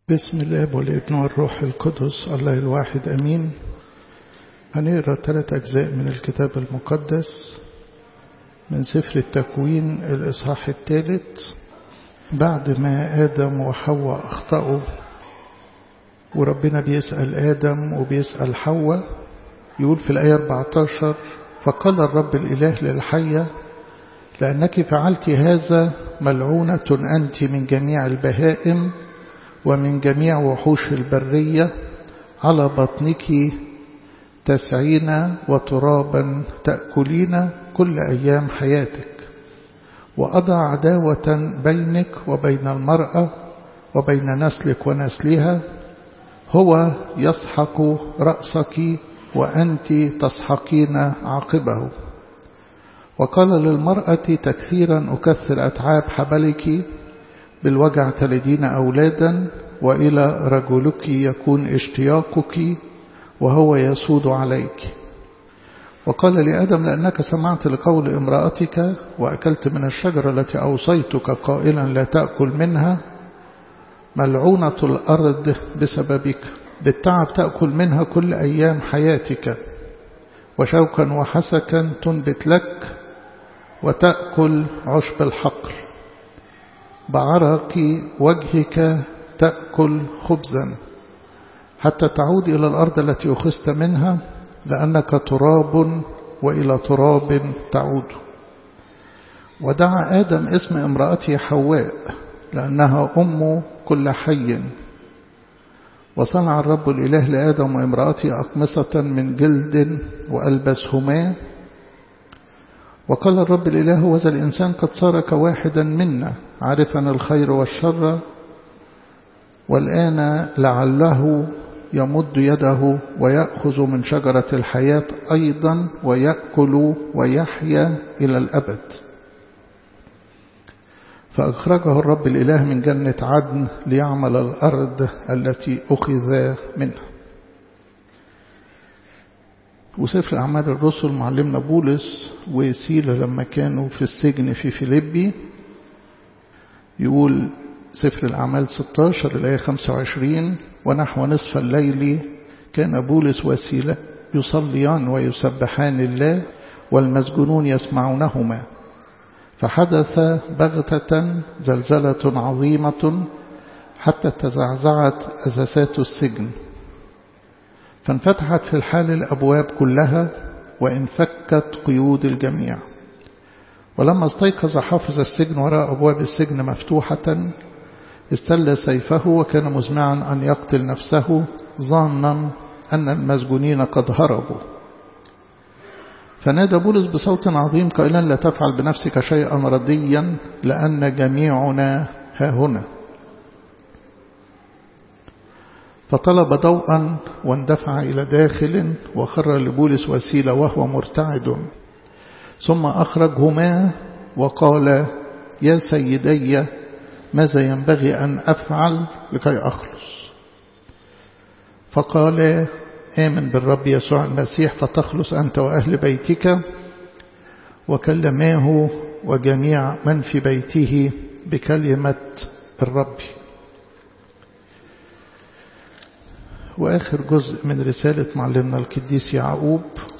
بسم الله والابن والروح القدس الله الواحد أمين هنقرأ ثلاث أجزاء من الكتاب المقدس من سفر التكوين الإصحاح الثالث بعد ما آدم وحواء أخطأوا وربنا بيسأل آدم وبيسأل حواء يقول في الآية 14 فقال الرب الإله للحية لأنك فعلت هذا ملعونة أنت من جميع البهائم ومن جميع وحوش البرية على بطنك تسعين وترابا تأكلين كل أيام حياتك وأضع عداوة بينك وبين المرأة وبين نسلك ونسلها هو يسحق رأسك وأنت تسحقين عاقبه وقال للمرأة تكثيرا أكثر أتعاب حبلك بالوجع تلدين أولادا وإلى رجلك يكون اشتياقك وهو يسود عليك وقال لآدم لأنك سمعت لقول امرأتك وأكلت من الشجرة التي أوصيتك قائلا لا تأكل منها ملعونة الأرض بسببك بالتعب تأكل منها كل أيام حياتك وشوكا وحسكا تنبت لك وتأكل عشب الحقل بعرق وجهك تأكل خبزا حتى تعود إلى الأرض التي أخذت منها لأنك تراب وإلى تراب تعود ودعا آدم اسم امرأته حواء لأنها أم كل حي وصنع الرب الإله لآدم وامرأته أقمصة من جلد وألبسهما وقال الرب الإله وذا الإنسان قد صار كواحدا منا عارفا الخير والشر والآن لعله يمد يده ويأخذ من شجرة الحياة أيضا ويأكل ويحيا إلى الأبد فأخرجه الرب الإله من جنة عدن ليعمل الأرض التي أخذ منها وسفر أعمال الرسل معلمنا بولس وسيلة لما كانوا في السجن في فيليبي يقول سفر الأعمال 16 الآية 25 ونحو نصف الليل كان بولس وسيلة يصليان ويسبحان الله والمسجونون يسمعونهما فحدث بغتة زلزلة عظيمة حتى تزعزعت أساسات السجن فانفتحت في الحال الأبواب كلها وانفكت قيود الجميع ولما استيقظ حافظ السجن وراء أبواب السجن مفتوحة استل سيفه وكان مزمعا أن يقتل نفسه ظانا أن المسجونين قد هربوا فنادى بولس بصوت عظيم قائلا لا تفعل بنفسك شيئا رديا لأن جميعنا ها هنا فطلب ضوءا واندفع إلى داخل وخر لبولس وسيلة وهو مرتعد ثم أخرجهما وقال يا سيدي ماذا ينبغي أن أفعل لكي أخلص فقال آمن بالرب يسوع المسيح فتخلص أنت وأهل بيتك وكلماه وجميع من في بيته بكلمة الرب وآخر جزء من رسالة معلمنا القديس يعقوب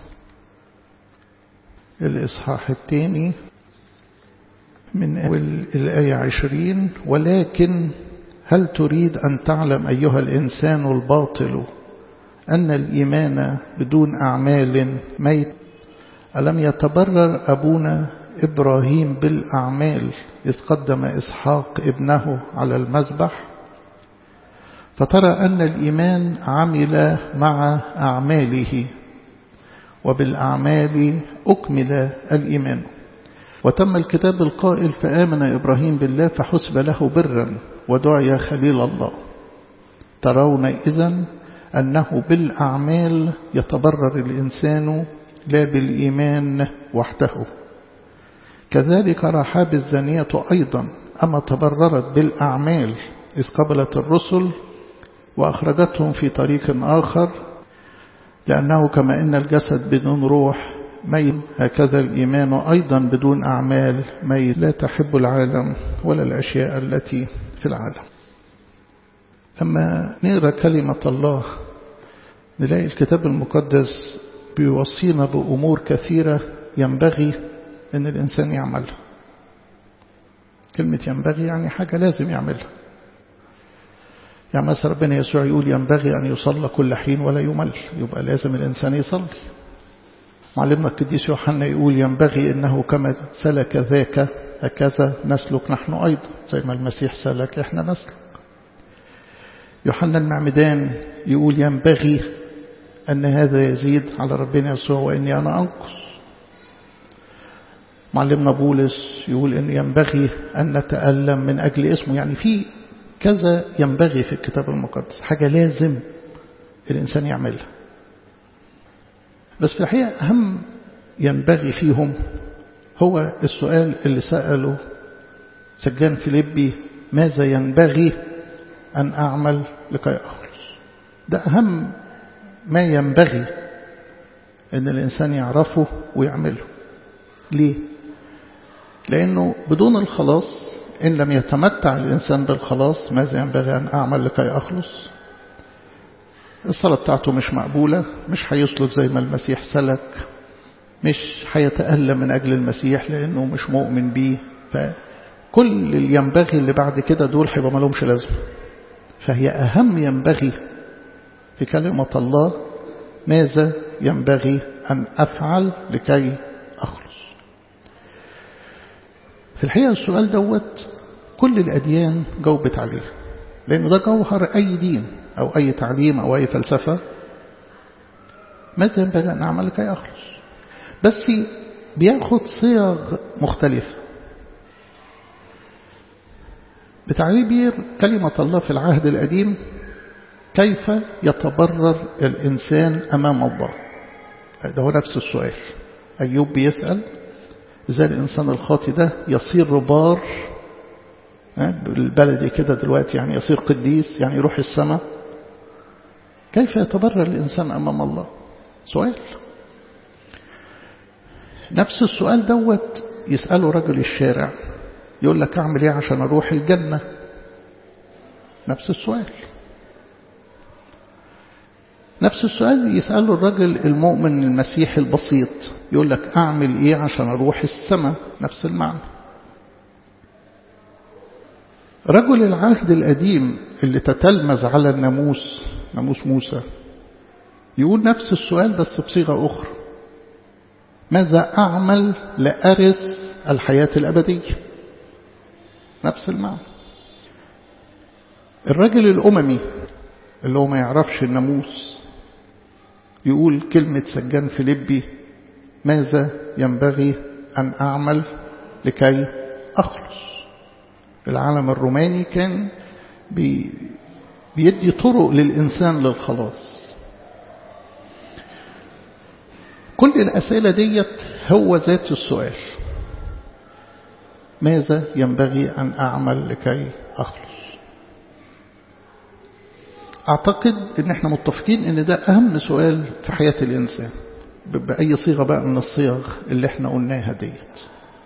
الإصحاح الثاني من أول الآية عشرين ولكن هل تريد أن تعلم أيها الإنسان الباطل أن الإيمان بدون أعمال ميت ألم يتبرر أبونا إبراهيم بالأعمال إذ قدم إسحاق ابنه على المذبح فترى أن الإيمان عمل مع أعماله وبالأعمال أكمل الإيمان وتم الكتاب القائل فآمن إبراهيم بالله فحسب له برا ودعي خليل الله ترون إذن أنه بالأعمال يتبرر الإنسان لا بالإيمان وحده كذلك رحاب الزانية أيضا أما تبررت بالأعمال إذ قبلت الرسل وأخرجتهم في طريق آخر لأنه كما إن الجسد بدون روح ميت هكذا الإيمان أيضا بدون أعمال ميت لا تحب العالم ولا الأشياء التي في العالم لما نقرأ كلمة الله نلاقي الكتاب المقدس بيوصينا بأمور كثيرة ينبغي أن الإنسان يعملها كلمة ينبغي يعني حاجة لازم يعملها يعني مثلا ربنا يسوع يقول ينبغي أن يصلى كل حين ولا يمل يبقى لازم الإنسان يصلي معلمنا القديس يوحنا يقول ينبغي أنه كما سلك ذاك هكذا نسلك نحن أيضا زي ما المسيح سلك إحنا نسلك يوحنا المعمدان يقول ينبغي أن هذا يزيد على ربنا يسوع وإني أنا أنقص معلمنا بولس يقول أن ينبغي أن نتألم من أجل اسمه يعني في كذا ينبغي في الكتاب المقدس حاجة لازم الإنسان يعملها بس في الحقيقة أهم ينبغي فيهم هو السؤال اللي سأله سجان فيليبي ماذا ينبغي أن أعمل لكي أخلص ده أهم ما ينبغي أن الإنسان يعرفه ويعمله ليه؟ لأنه بدون الخلاص إن لم يتمتع الإنسان بالخلاص ماذا ينبغي أن أعمل لكي أخلص الصلاة بتاعته مش مقبولة مش هيسلك زي ما المسيح سلك مش هيتألم من أجل المسيح لأنه مش مؤمن بيه فكل اللي ينبغي اللي بعد كده دول هيبقى مالهمش لازمة فهي أهم ينبغي في كلمة الله ماذا ينبغي أن أفعل لكي أخلص في الحقيقة السؤال دوت كل الأديان جاوبت عليه لأنه ده جوهر أي دين أو أي تعليم أو أي فلسفة ماذا ينبغي أن أعمل لكي أخلص بس بياخد صيغ مختلفة بتعبير كلمة الله في العهد القديم كيف يتبرر الإنسان أمام الله ده هو نفس السؤال أيوب بيسأل إزاي الإنسان الخاطي ده يصير ربار بالبلدي كده دلوقتي يعني يصير قديس يعني يروح السماء كيف يتبرر الإنسان أمام الله سؤال نفس السؤال دوت يسأله رجل الشارع يقول لك أعمل إيه عشان أروح الجنة نفس السؤال نفس السؤال يسأله الرجل المؤمن المسيحي البسيط يقول لك أعمل إيه عشان أروح السماء نفس المعنى رجل العهد القديم اللي تتلمذ على الناموس ناموس موسى يقول نفس السؤال بس بصيغة أخرى ماذا أعمل لأرث الحياة الأبدية نفس المعنى الرجل الأممي اللي هو ما يعرفش الناموس يقول كلمة سجان فيليبي ماذا ينبغي أن أعمل لكي أخلص العالم الروماني كان بي بيدي طرق للإنسان للخلاص كل الأسئلة ديت هو ذات السؤال ماذا ينبغي أن أعمل لكي أخلص أعتقد أن احنا متفقين أن ده أهم سؤال في حياة الإنسان بأي صيغة بقى من الصيغ اللي احنا قلناها ديت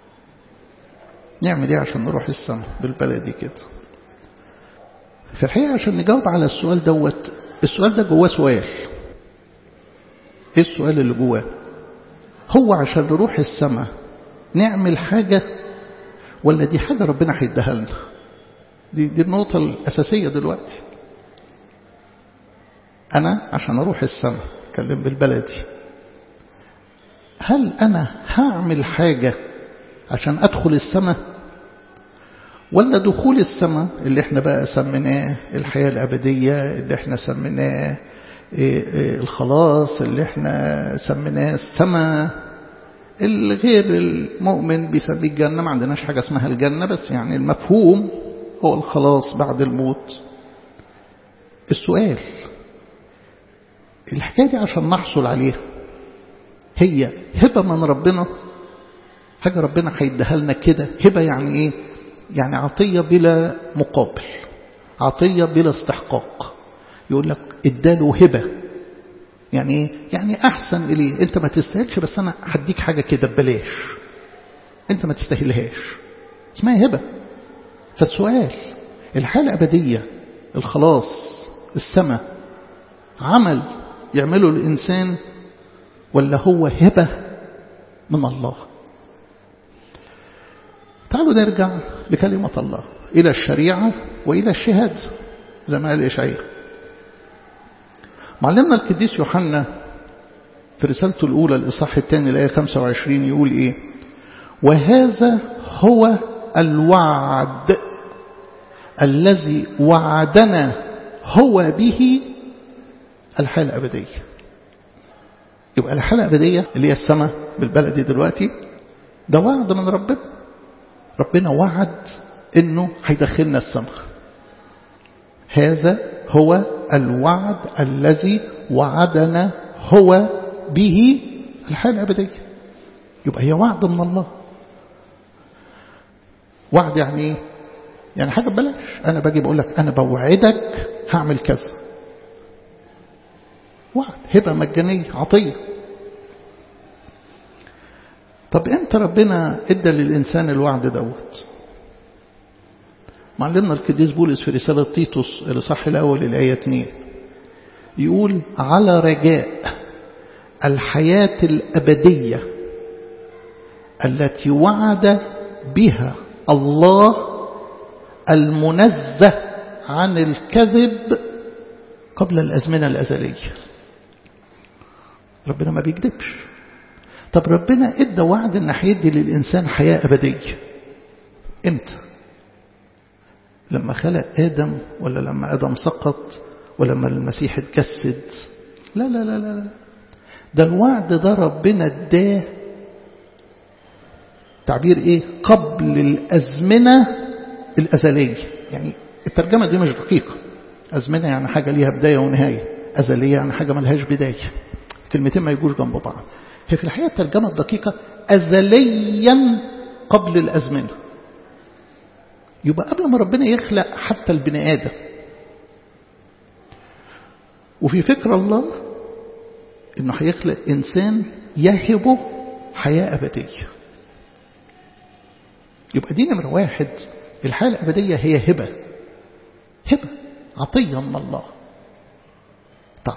نعمل ايه عشان نروح السماء بالبلدي كده في الحقيقة عشان نجاوب على السؤال دوت السؤال ده جواه سؤال ايه السؤال اللي جواه هو عشان نروح السماء نعمل حاجة ولا دي حاجة ربنا هيديها لنا دي, دي النقطة الأساسية دلوقتي أنا عشان أروح السماء أتكلم بالبلدي هل أنا هعمل حاجة عشان أدخل السماء ولا دخول السماء اللي احنا بقى سميناه الحياة الأبدية اللي احنا سميناه الخلاص اللي احنا سميناه السماء الغير المؤمن بيسميه الجنة ما عندناش حاجة اسمها الجنة بس يعني المفهوم هو الخلاص بعد الموت السؤال الحكاية دي عشان نحصل عليها هي هبة من ربنا حاجة ربنا هيديها لنا كده هبة يعني ايه يعني عطية بلا مقابل عطية بلا استحقاق يقول لك اداله هبة يعني ايه يعني احسن اليه انت ما تستاهلش بس انا هديك حاجة كده ببلاش انت ما تستاهلهاش اسمها هبة فالسؤال الحياة الأبدية الخلاص السماء عمل يعمله الإنسان ولا هو هبة من الله تعالوا نرجع لكلمة الله إلى الشريعة وإلى الشهادة زي ما قال إشعياء معلمنا القديس يوحنا في رسالته الأولى الإصحاح الثاني الآية 25 يقول إيه وهذا هو الوعد الذي وعدنا هو به الحياة الأبدية يبقى الحياة الأبدية اللي هي السماء بالبلدي دلوقتي ده وعد من ربنا ربنا وعد انه هيدخلنا السماء هذا هو الوعد الذي وعدنا هو به الحياة الأبدية يبقى هي وعد من الله وعد يعني ايه يعني حاجة ببلاش أنا باجي بقول لك أنا بوعدك هعمل كذا وعد هبة مجانية عطية طب امتى ربنا ادى للإنسان الوعد دوت معلمنا القديس بولس في رسالة تيتوس الإصحاح الأول الآية 2 يقول على رجاء الحياة الأبدية التي وعد بها الله المنزه عن الكذب قبل الأزمنة الأزلية ربنا ما بيكذبش طب ربنا ادى وعد ان هيدي للإنسان حياة أبدية امتى لما خلق آدم ولا لما آدم سقط ولما المسيح اتجسد لا لا لا لا ده الوعد ده ربنا اداه تعبير ايه قبل الأزمنة الأزلية يعني الترجمة دي مش دقيقة أزمنة يعني حاجة ليها بداية ونهاية أزلية يعني حاجة ملهاش بداية كلمتين ما يجوش جنب بعض هي في الحقيقة الترجمة الدقيقة أزليا قبل الأزمنة يبقى قبل ما ربنا يخلق حتى البني آدم وفي فكر الله انه هيخلق انسان يهبه حياة ابدية يبقى دي نمرة واحد الحياة الابدية هي هبة هبة عطية من الله طيب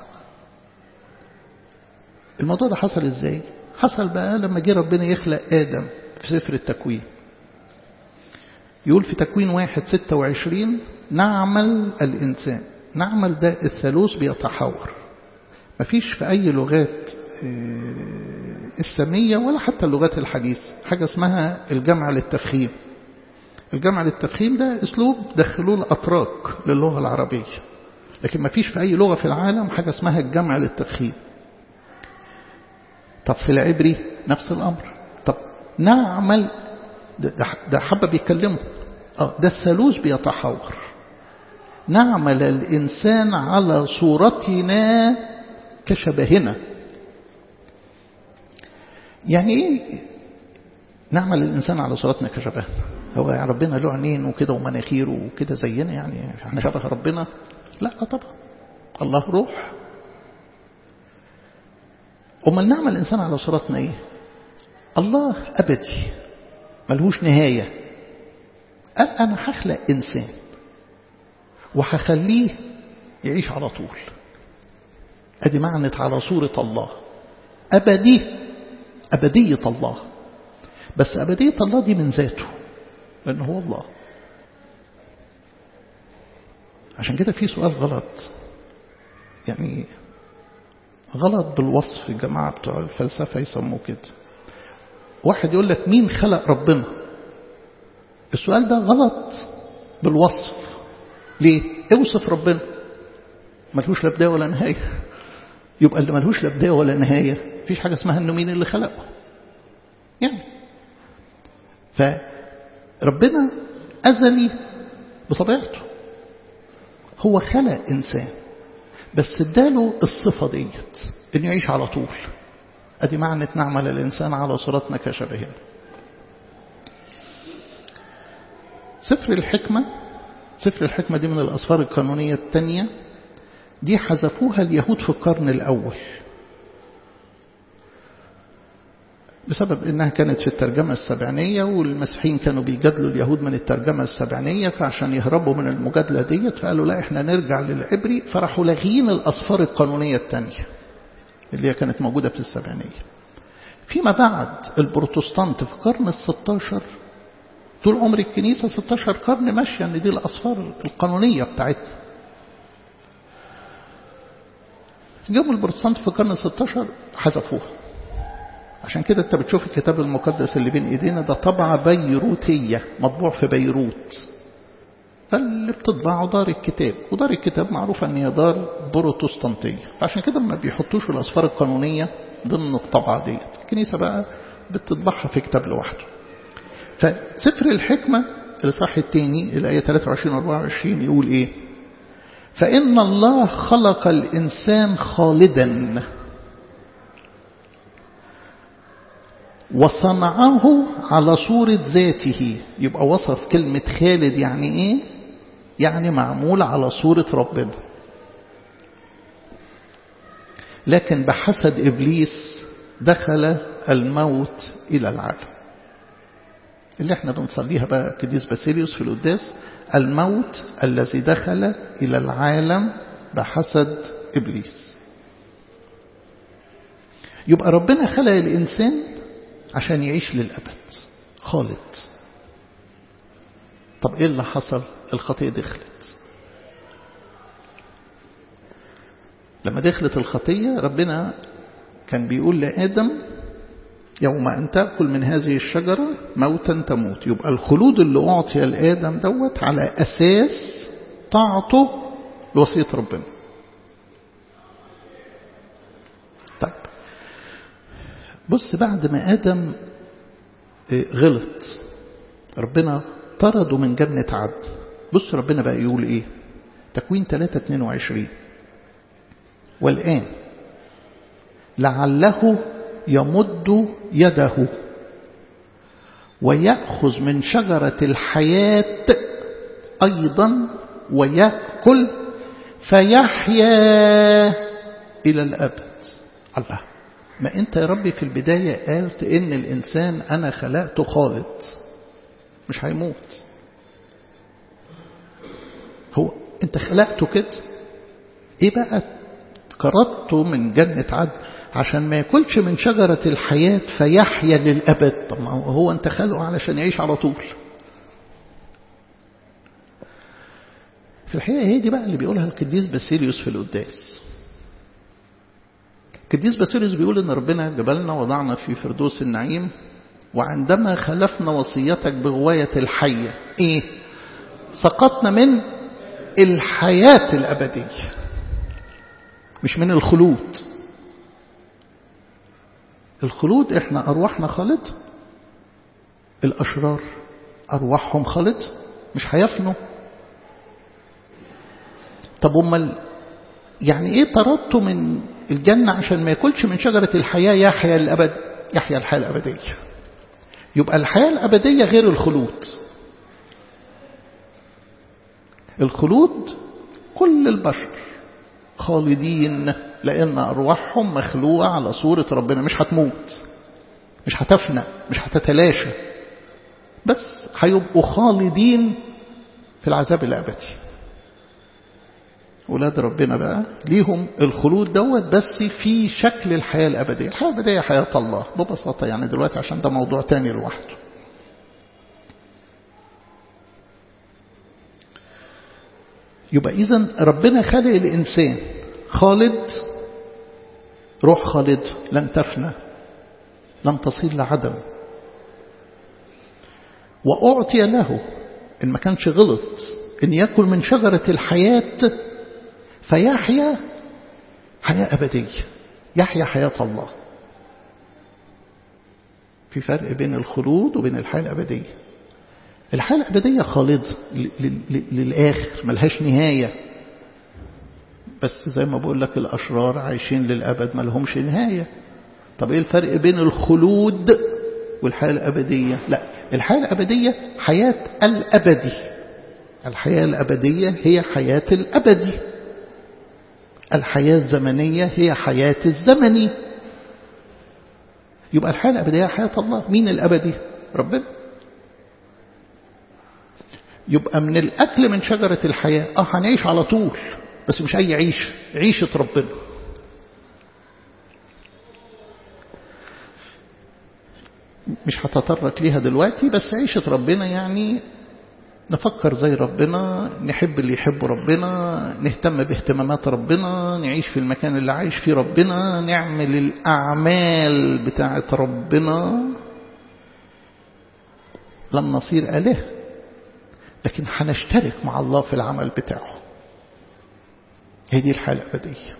الموضوع ده حصل ازاي حصل بقى لما جه ربنا يخلق آدم في سفر التكوين يقول في تكوين واحد ستة وعشرين نعمل الإنسان نعمل ده الثالوث بيتحور مفيش في أي لغات السامية ولا حتى اللغات الحديثة حاجة اسمها الجمع للتفخيم الجمع للتفخيم ده أسلوب دخلوه الأتراك للغة العربية لكن مفيش في أي لغة في العالم حاجة اسمها الجمع للتفخيم طب في العبري نفس الأمر طب نعمل ده, ده حبة بيتكلموا اه ده الثالوث بيتحور نعمل الإنسان على صورتنا كشبهنا يعني ايه نعمل الإنسان على صورتنا كشبهنا هو يعني ربنا له عينين وكده ومناخير وكده زينا يعني احنا شبه ربنا لا طبعا الله روح أمال نعمل الإنسان على صورتنا ايه الله أبدي ملهوش نهاية قال أنا هخلق إنسان وهخليه يعيش على طول أدي معنى على صورة الله أبدي أبدية الله بس أبدية الله دي من ذاته لأنه هو الله عشان كده في سؤال غلط يعني غلط بالوصف الجماعة بتوع الفلسفة يسموه كده واحد يقول لك مين خلق ربنا السؤال ده غلط بالوصف ليه اوصف ربنا ملهوش لا بداية ولا نهاية يبقى اللي ملهوش لا بداية ولا نهاية مفيش حاجة اسمها انه مين اللي خلقه يعني فربنا أزلي بطبيعته هو خلق إنسان بس اداله الصفة ديت انه يعيش على طول ادي معنى نعمل الإنسان على صورتنا كشبهنا سفر الحكمة سفر الحكمة دي من الأسفار القانونية الثانية دي حذفوها اليهود في القرن الأول بسبب انها كانت في الترجمة السبعينية والمسيحيين كانوا بيجادلوا اليهود من الترجمة السبعينية فعشان يهربوا من المجادلة ديت فقالوا لا احنا نرجع للعبري فراحوا لاغيين الأصفار القانونية الثانية اللي هي كانت موجودة في السبعينية فيما بعد البروتستانت في القرن الستاشر طول عمر الكنيسة 16 قرن ماشية ان دي الأصفار القانونية بتاعتنا جابوا البروتستانت في القرن الستاشر حذفوها عشان كده انت بتشوف الكتاب المقدس اللي بين ايدينا ده طبعة بيروتية مطبوع في بيروت فاللي بتطبعه دار الكتاب ودار الكتاب معروفة ان هي دار بروتستانتية فعشان كده ما بيحطوش الأصفار القانونية ضمن الطبعة ديت الكنيسة بقى بتطبعها في كتاب لوحده فسفر الحكمة الإصحاح الثاني الآية 23 و 24 يقول إيه فإن الله خلق الإنسان خالدا وصنعه على صورة ذاته يبقى وصف كلمة خالد يعني إيه يعني معمول على صورة ربنا لكن بحسد إبليس دخل الموت إلى العالم اللي احنا بنصليها بقى قديس باسيليوس في القداس الموت الذي دخل إلى العالم بحسد إبليس يبقى ربنا خلق الإنسان عشان يعيش للأبد خالد طب إيه اللي حصل الخطية دخلت لما دخلت الخطية ربنا كان بيقول لآدم يوم أن تأكل من هذه الشجرة موتا تموت يبقى الخلود اللي أعطي لآدم دوت على أساس طاعته لوصية ربنا طيب بص بعد ما آدم غلط ربنا طرده من جنة عدن بص ربنا بقى يقول إيه تكوين 3 22 والآن لعله يمد يده ويأخذ من شجرة الحياة أيضا ويأكل فيحيا إلى الأبد الله ما أنت يا ربي في البداية قالت إن الإنسان أنا خلقته خالد مش هيموت هو أنت خلقته كده إيه بقى كردته من جنة عدن عشان ما ياكلش من شجرة الحياة فيحيا للأبد طب ما هو أنت خلقه علشان يعيش على طول في الحقيقة هي دي بقى اللي بيقولها القديس باسيليوس في القداس القديس باسيليوس بيقول إن ربنا جبلنا وضعنا في فردوس النعيم وعندما خلفنا وصيتك بغواية الحية إيه سقطنا من الحياة الأبدية مش من الخلود الخلود احنا أرواحنا خالد الأشرار أرواحهم خالد مش هيفنوا طب امال يعني ايه طردته من الجنة عشان ما ياكلش من شجرة الحياة يحيا الأبد يحيا الحياة الأبدية يبقى الحياة الأبدية غير الخلود الخلود كل البشر خالدين لأن أرواحهم مخلوقة على صورة ربنا مش هتموت مش هتفنى مش هتتلاشى بس هيبقوا خالدين في العذاب الأبدي ولاد ربنا بقى ليهم الخلود دوت بس في شكل الحياة الأبدية الحياة الأبدية حياة الله ببساطة يعني دلوقتي عشان ده موضوع تاني لوحده يبقى إذا ربنا خلق الإنسان خالد روح خالد لن تفنى لن تصير لعدم وأعطي له إن ما كانش غلط إن يأكل من شجرة الحياة فيحيا حياة أبدية يحيا حياة الله في فرق بين الخلود وبين الحياة الأبدية الحياة الأبدية خالدة للآخر ملهاش نهاية بس زي ما بقول لك الأشرار عايشين للأبد ما لهمش نهاية طب إيه الفرق بين الخلود والحياة الأبدية لا الحياة الأبدية حياة الأبدي الحياة الأبدية هي حياة الأبدي الحياة الزمنية هي حياة الزمني يبقى الحياة الأبدية حياة الله مين الأبدي ربنا يبقى من الأكل من شجرة الحياة اه هنعيش على طول بس مش أي عيش عيشة ربنا مش هتطرق ليها دلوقتي بس عيشة ربنا يعني نفكر زي ربنا نحب اللي يحب ربنا نهتم باهتمامات ربنا نعيش في المكان اللي عايش فيه ربنا نعمل الأعمال بتاعة ربنا لن نصير آله لكن هنشترك مع الله في العمل بتاعه هي دي الحالة الأبدية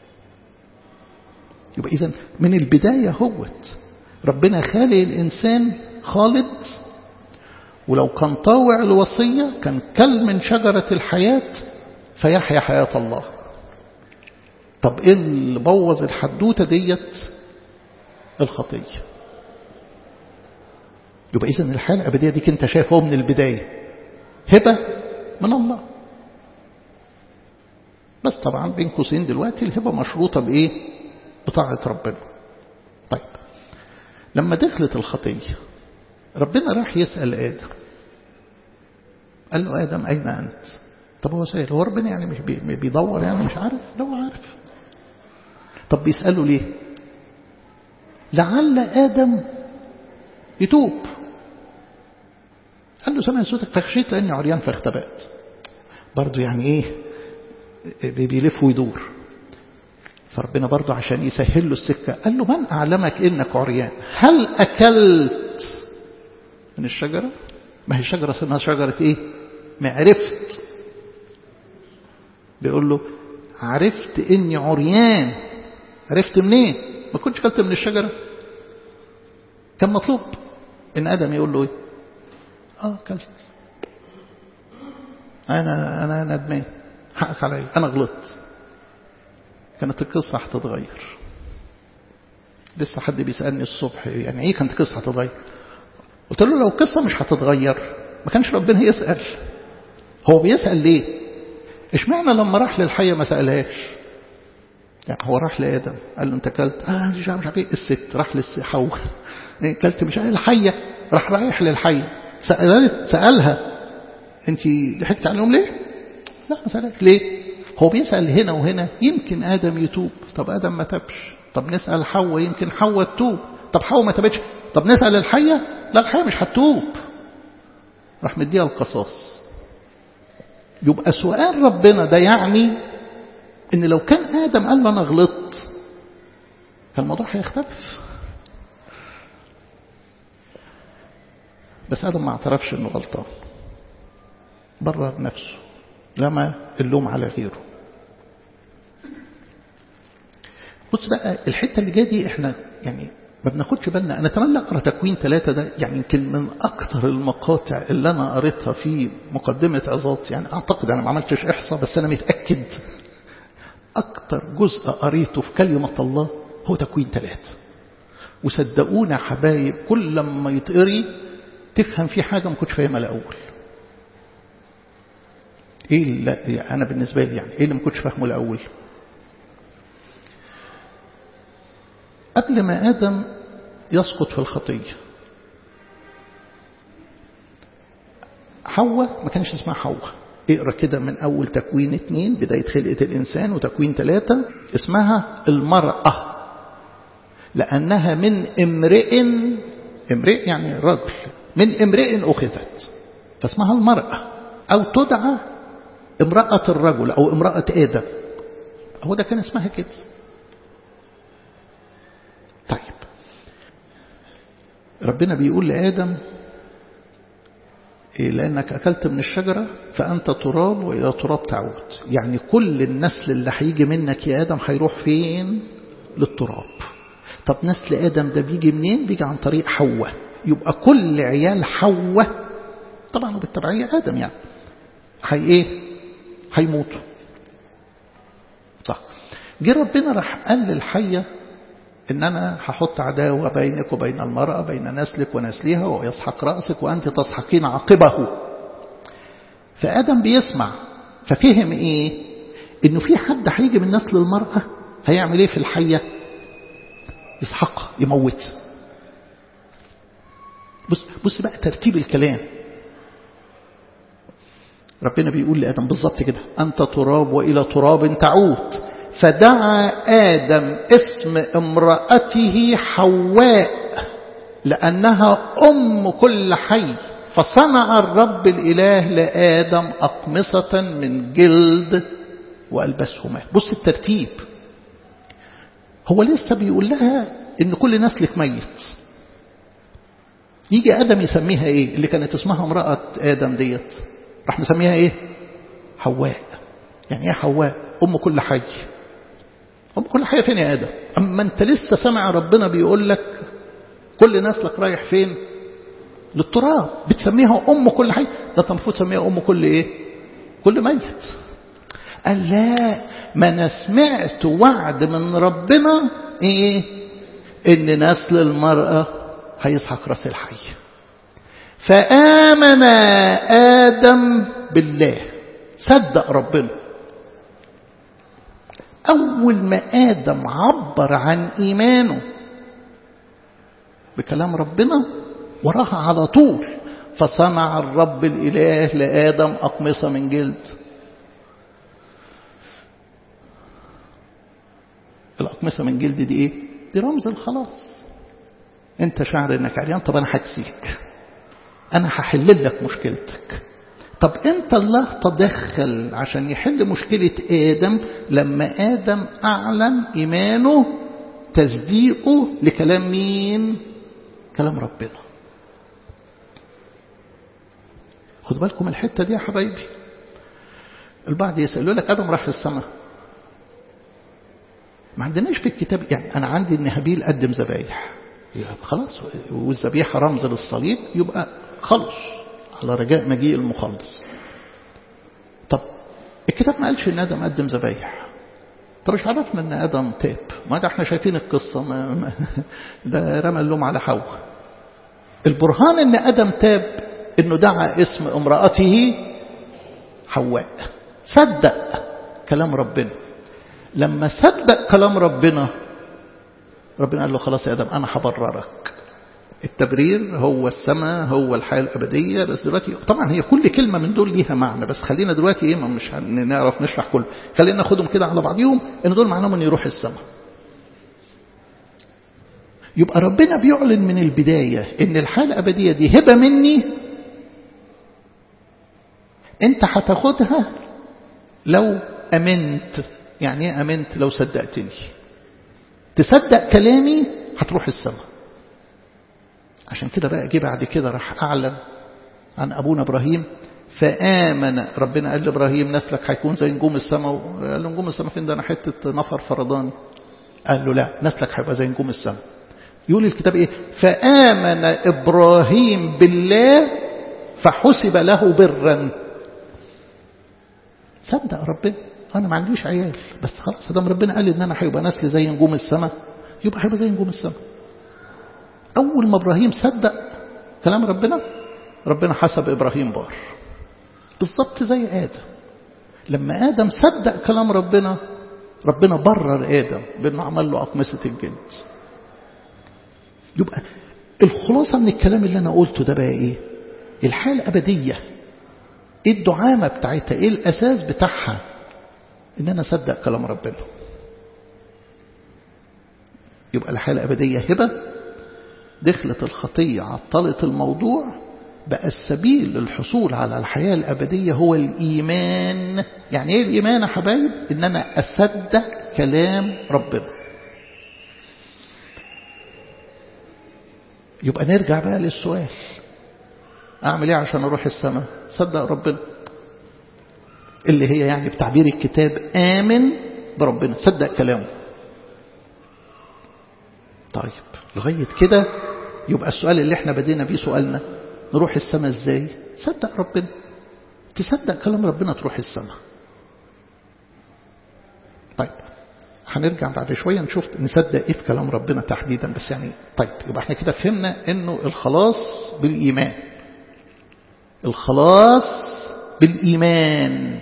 يبقى إذا من البداية هوت ربنا خالق الإنسان خالد ولو كان طاوع الوصية كان كل من شجرة الحياة فيحيا حياة الله طب ايه اللي بوظ الحدوتة ديت الخطية يبقى إذن الحياة الأبدية دي كنت شايفه من البداية هبة من الله بس طبعا بين قوسين دلوقتي الهبة مشروطة بإيه بطاعة ربنا طيب لما دخلت الخطية ربنا راح يسأل آدم قال له آدم أين أنت طب هو سائل هو ربنا يعني مش بيدور يعني مش عارف لو عارف طب بيسأله ليه لعل آدم يتوب قال له سمع صوتك فخشيت لأني عريان فاختبأت برضه يعني إيه بيلف ويدور فربنا برضه عشان يسهل له السكة قال له من أعلمك إنك عريان هل أكلت من الشجرة ما هي شجرة اسمها شجرة إيه معرفت بيقول له عرفت إني عريان عرفت منين ما كنتش كلت من الشجرة كان مطلوب إن آدم يقول له إيه آه كلت أنا أنا ندمان حقك عليا أنا غلطت كانت القصة هتتغير لسه حد بيسألني الصبح يعني ايه كانت القصة هتتغير قلت له لو القصة مش هتتغير ما كانش ربنا يسأل هو بيسأل ليه اشمعنى لما راح للحية ما سألهاش يعني هو راح لآدم قال له انت كلت اه مش عارف ايه الست راح للحواء إيه كلت مش عارف الحية راح رايح للحية سألت سألها انت ضحكت عليهم ليه لا ما سألهاش ليه هو بيسأل هنا وهنا يمكن آدم يتوب طب آدم ما تبش طب نسأل حواء يمكن حواء تتوب طب حواء ما تبتش طب نسأل الحية لا الحية مش هتتوب راح مديها القصاص يبقى سؤال ربنا ده يعني ان لو كان آدم قال له أنا غلطت كان الموضوع هيختلف بس آدم ما اعترفش انه غلطان برر نفسه لما اللوم على غيره بص بقى الحتة اللي جايه دي احنا يعني ما بناخدش بالنا انا اتمنى اقرا تكوين ثلاثة ده يعني يمكن من اكثر المقاطع اللي انا قريتها في مقدمة عظات يعني اعتقد انا ما عملتش احصاء بس انا متاكد اكثر جزء قريته في كلمة الله هو تكوين ثلاثة وصدقونا حبايب كل لما يتقري تفهم فيه حاجة ما كنتش فاهمها الاول ايه اللي انا بالنسبه لي يعني ايه اللي ما كنتش فاهمه الاول قبل ما ادم يسقط في الخطيه حواء ما كانش اسمها حواء اقرا كده من اول تكوين اتنين بدايه خلقه الانسان وتكوين ثلاثه اسمها المراه لانها من امرئ امرئ يعني رجل من امرئ اخذت فاسمها المراه او تدعى امرأة الرجل أو امرأة آدم هو ده كان اسمها كده طيب ربنا بيقول لآدم إيه لأنك أكلت من الشجرة فأنت تراب وإلى تراب تعود يعني كل النسل اللي هيجي منك يا آدم هيروح فين للتراب طب نسل آدم ده بيجي منين بيجي عن طريق حواء يبقى كل عيال حواء طبعا وبالتبعية آدم يعني هي إيه هيموتوا صح جه ربنا راح قال للحية ان انا هحط عداوة بينك وبين المرأة بين نسلك ونسلها ويسحق رأسك وانت تسحقين عقبه فآدم بيسمع ففهم ايه انه في حد هيجي من نسل المرأة هيعمل ايه في الحية يسحقها يموت بص, بص بقى ترتيب الكلام ربنا بيقول لآدم بالظبط كده أنت تراب وإلى تراب تعود فدعا آدم اسم امرأته حواء لأنها أم كل حي فصنع الرب الإله لآدم أقمصة من جلد وألبسهما بص الترتيب هو لسه بيقول لها إن كل نسلك ميت يجي آدم يسميها إيه اللي كانت اسمها امرأة آدم ديت راح نسميها إيه حواء يعني إيه حواء أم كل حي أم كل حي فين يا آدم أما أنت لسه سمع ربنا بيقول لك كل نسلك رايح فين للتراب بتسميها أم كل حي ده أنت المفروض تسميها أم كل إيه كل ميت قال لا ما أنا سمعت وعد من ربنا إيه إن نسل المرأة هيسحق راس الحي فآمن آدم بالله صدق ربنا أول ما آدم عبر عن إيمانه بكلام ربنا وراها على طول فصنع الرب الإله لآدم أقمصة من جلد الأقمصة من جلد دي إيه؟ دي رمز الخلاص أنت شعر إنك عريان طب أنا هكسيك أنا هحل لك مشكلتك طب أنت الله تدخل عشان يحل مشكلة آدم لما آدم أعلن إيمانه تصديقه لكلام مين؟ كلام ربنا خد بالكم الحتة دي يا حبايبي البعض يسألوا لك آدم راح السماء ما عندناش في الكتاب يعني أنا عندي إن هابيل قدم ذبايح خلاص والذبيحة رمز للصليب يبقى خلص على رجاء مجيء المخلص طب الكتاب ما قالش إن آدم قدم ذبايح طب مش عرفنا إن آدم تاب ما ده احنا شايفين القصة ما ما ده رمى اللوم على حواء البرهان إن آدم تاب إنه دعا اسم امرأته حواء صدق كلام ربنا لما صدق كلام ربنا ربنا قال له خلاص يا آدم أنا هبررك التبرير هو السماء هو الحياة الأبدية بس دلوقتي طبعا هي كل كلمة من دول ليها معنى بس خلينا دلوقتي إيه مش هنعرف نشرح كله خلينا ناخدهم كده على بعضيهم إن دول معناهم إن يروح السماء يبقى ربنا بيعلن من البداية إن الحياة الأبدية دي هبة مني أنت هتاخدها لو أمنت يعني إيه أمنت لو صدقتني تصدق كلامي هتروح السماء عشان كده بقى جه بعد كده راح أعلن عن أبونا إبراهيم فآمن ربنا قال لإبراهيم نسلك هيكون زي نجوم السماء قال له نجوم السماء فين ده أنا حتة نفر فرضاني قال له لا نسلك هيبقى زي نجوم السماء يقول الكتاب إيه فآمن إبراهيم بالله فحسب له برا صدق ربنا أنا ما عنديش عيال بس خلاص دام ربنا قال إن أنا هيبقى نسل زي نجوم السماء يبقى هيبقى زي نجوم السماء أول ما إبراهيم صدق كلام ربنا ربنا حسب إبراهيم بار بالضبط زي آدم لما آدم صدق كلام ربنا ربنا برر آدم بأنه عمل له أقمصة الجلد يبقى الخلاصة من الكلام اللي أنا قلته ده بقى إيه الحياة الأبدية إيه الدعامة بتاعتها إيه الأساس بتاعها إن أنا أصدق كلام ربنا يبقى الحياة الأبدية هبة دخلت الخطية عطلت الموضوع بقى السبيل للحصول على الحياة الأبدية هو الإيمان يعني إيه الإيمان يا حبايب إن أنا أصدق كلام ربنا يبقى نرجع بقى للسؤال أعمل إيه عشان أروح السماء صدق ربنا اللي هي يعني بتعبير الكتاب آمن بربنا صدق كلامه طيب لغاية كده يبقى السؤال اللي احنا بدينا بيه سؤالنا نروح السماء ازاي صدق ربنا تصدق كلام ربنا تروح السماء طيب هنرجع بعد شوية نشوف نصدق ايه في كلام ربنا تحديدا بس يعني طيب يبقى احنا كده فهمنا انه الخلاص بالإيمان الخلاص بالإيمان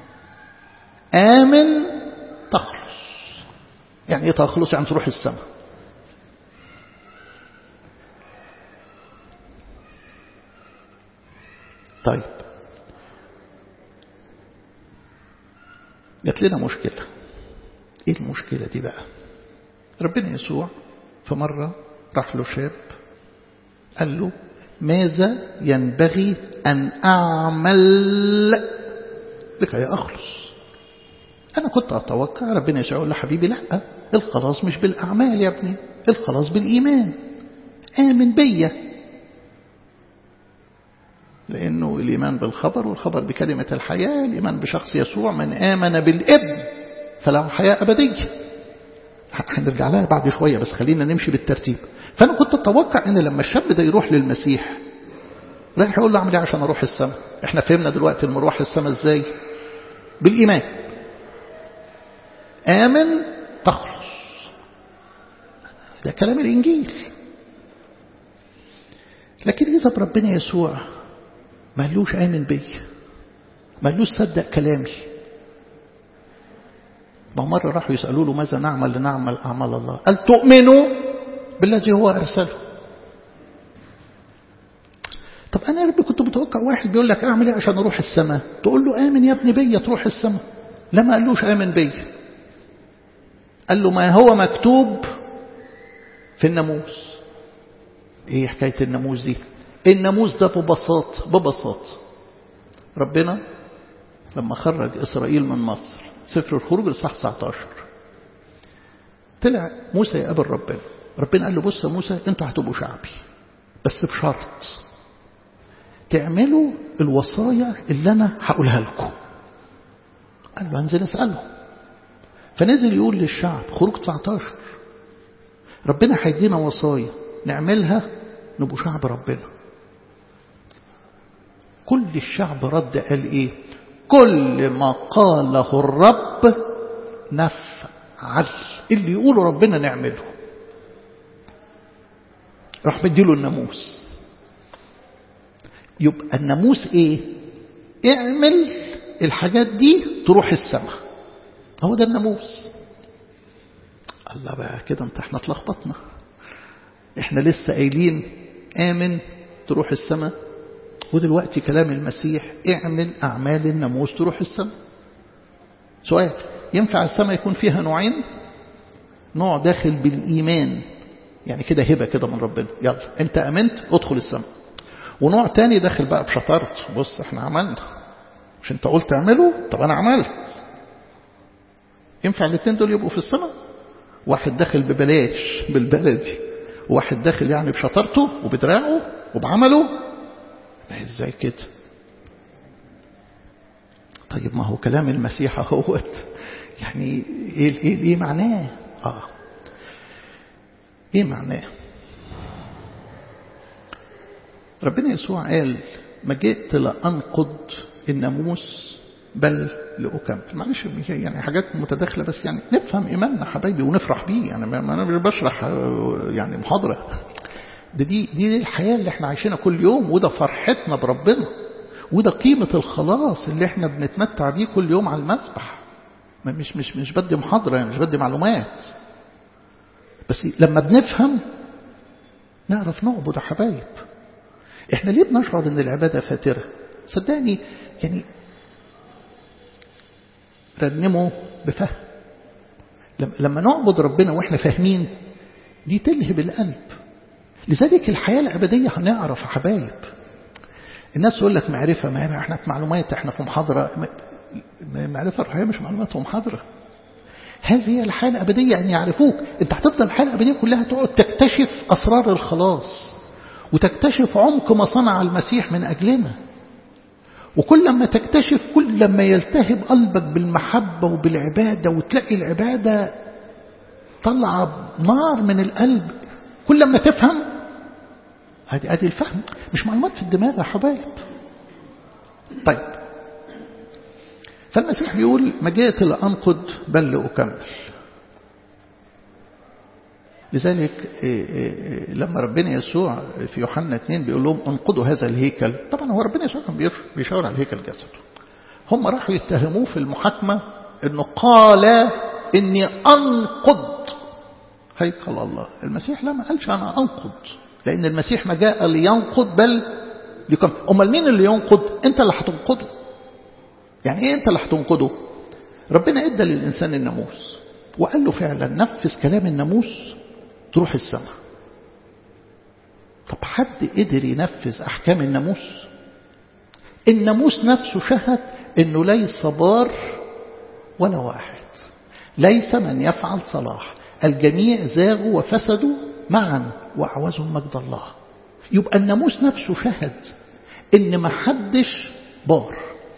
آمن تخلص يعني ايه تخلص يعني تروح السماء طيب جات لنا مشكلة ايه المشكلة دي بقى ربنا يسوع في مرة راح له شاب قال له ماذا ينبغي أن أعمل لكي أخلص أنا كنت أتوقع ربنا يسوع يقول حبيبي لا الخلاص مش بالأعمال يا ابني الخلاص بالإيمان آمن بيا لأنه الإيمان بالخبر والخبر بكلمة الحياة الإيمان بشخص يسوع من آمن بالابن فله حياة أبدية هنرجع لها بعد شوية بس خلينا نمشي بالترتيب فأنا كنت أتوقع أن لما الشاب ده يروح للمسيح رايح يقول له أعمل إيه عشان أروح السماء إحنا فهمنا دلوقتي المروح السماء إزاي بالإيمان آمن تخلص ده كلام الإنجيل لكن إذا بربنا يسوع ما قالوش آمن بي ما قالوش صدق كلامي ما مرة راحوا يسألوا له ماذا نعمل لنعمل أعمال الله قال تؤمنوا بالذي هو أرسله طب أنا يا ربي كنت متوقع واحد بيقول لك أعمل إيه عشان أروح السماء تقول له آمن يا ابني بيا تروح السماء لا ما قالوش آمن بيا قال له ما هو مكتوب في الناموس ايه حكاية الناموس دي الناموس ده ببساطة ببساطة ربنا لما خرج إسرائيل من مصر سفر الخروج الصح 19 طلع موسى يقابل ربنا ربنا قال له بص يا موسى انتوا هتبقوا شعبي بس بشرط تعملوا الوصايا اللي انا هقولها لكم قال له انزل اساله فنزل يقول للشعب خروج 19 ربنا هيدينا وصايا نعملها نبقوا شعب ربنا كل الشعب رد قال ايه كل ما قاله الرب نفعل اللي يقوله ربنا نعمله راح مديله الناموس يبقى الناموس ايه اعمل الحاجات دي تروح السماء هو ده الناموس الله بقى كده انت احنا اتلخبطنا احنا لسه قايلين امن تروح السماء ودلوقتي كلام المسيح اعمل اعمال الناموس تروح السماء سؤال ينفع السماء يكون فيها نوعين نوع داخل بالايمان يعني كده هبه كده من ربنا يلا انت امنت ادخل السماء ونوع تاني داخل بقى بشطارت بص احنا عملنا مش انت قلت اعمله طب انا عملت ينفع الاثنين دول يبقوا في السماء واحد داخل ببلاش بالبلدي وواحد داخل يعني بشطارته وبدراعه وبعمله ازاي كده طيب ما هو كلام المسيح اهوت يعني ايه ايه ايه معناه اه ايه معناه ربنا يسوع قال ما جئت لانقض الناموس بل لأكمل معلش يعني حاجات متداخلة بس يعني نفهم إيماننا حبايبي ونفرح بيه يعني ما أنا مش بشرح يعني محاضرة ده دي دي الحياة اللي احنا عايشينها كل يوم وده فرحتنا بربنا وده قيمة الخلاص اللي احنا بنتمتع بيه كل يوم على المسبح مش مش مش بدي محاضرة يعني مش بدي معلومات بس لما بنفهم نعرف نعبد يا حبايب احنا ليه بنشعر ان العبادة فاترة صدقني يعني رنمه بفهم لما نعبد ربنا واحنا فاهمين دي تلهب القلب لذلك الحياة الأبدية هنعرف يا حبايب الناس تقول لك معرفة ما احنا في معلومات احنا في محاضرة معرفة الحياة مش معلومات ومحاضرة هذه هي الحياة الأبدية أن يعرفوك أنت هتفضل الحياة الأبدية كلها تقعد تكتشف أسرار الخلاص وتكتشف عمق ما صنع المسيح من أجلنا وكل ما تكتشف كل ما يلتهب قلبك بالمحبة وبالعبادة وتلاقي العبادة طلع نار من القلب كل ما تفهم هذه ادي الفهم مش معلومات في الدماغ يا حبايب طيب فالمسيح بيقول ما جئت لأنقض بل لأكمل لذلك لما ربنا يسوع في يوحنا 2 بيقول لهم انقضوا هذا الهيكل طبعا هو ربنا يسوع كان بيشاور على الهيكل جسده هم راحوا يتهموه في المحاكمة انه قال اني انقض هيكل الله المسيح لا ما قالش انا انقض لان المسيح ما جاء لينقض بل ليكمل امال مين اللي ينقض انت اللي هتنقضه يعني ايه انت اللي هتنقضه ربنا ادى للانسان الناموس وقال له فعلا نفذ كلام الناموس تروح السماء طب حد قدر ينفذ احكام الناموس الناموس نفسه شهد انه ليس بار ولا واحد ليس من يفعل صلاح الجميع زاغوا وفسدوا معا واعوزوا مجد الله يبقى الناموس نفسه شهد ان ما حدش بار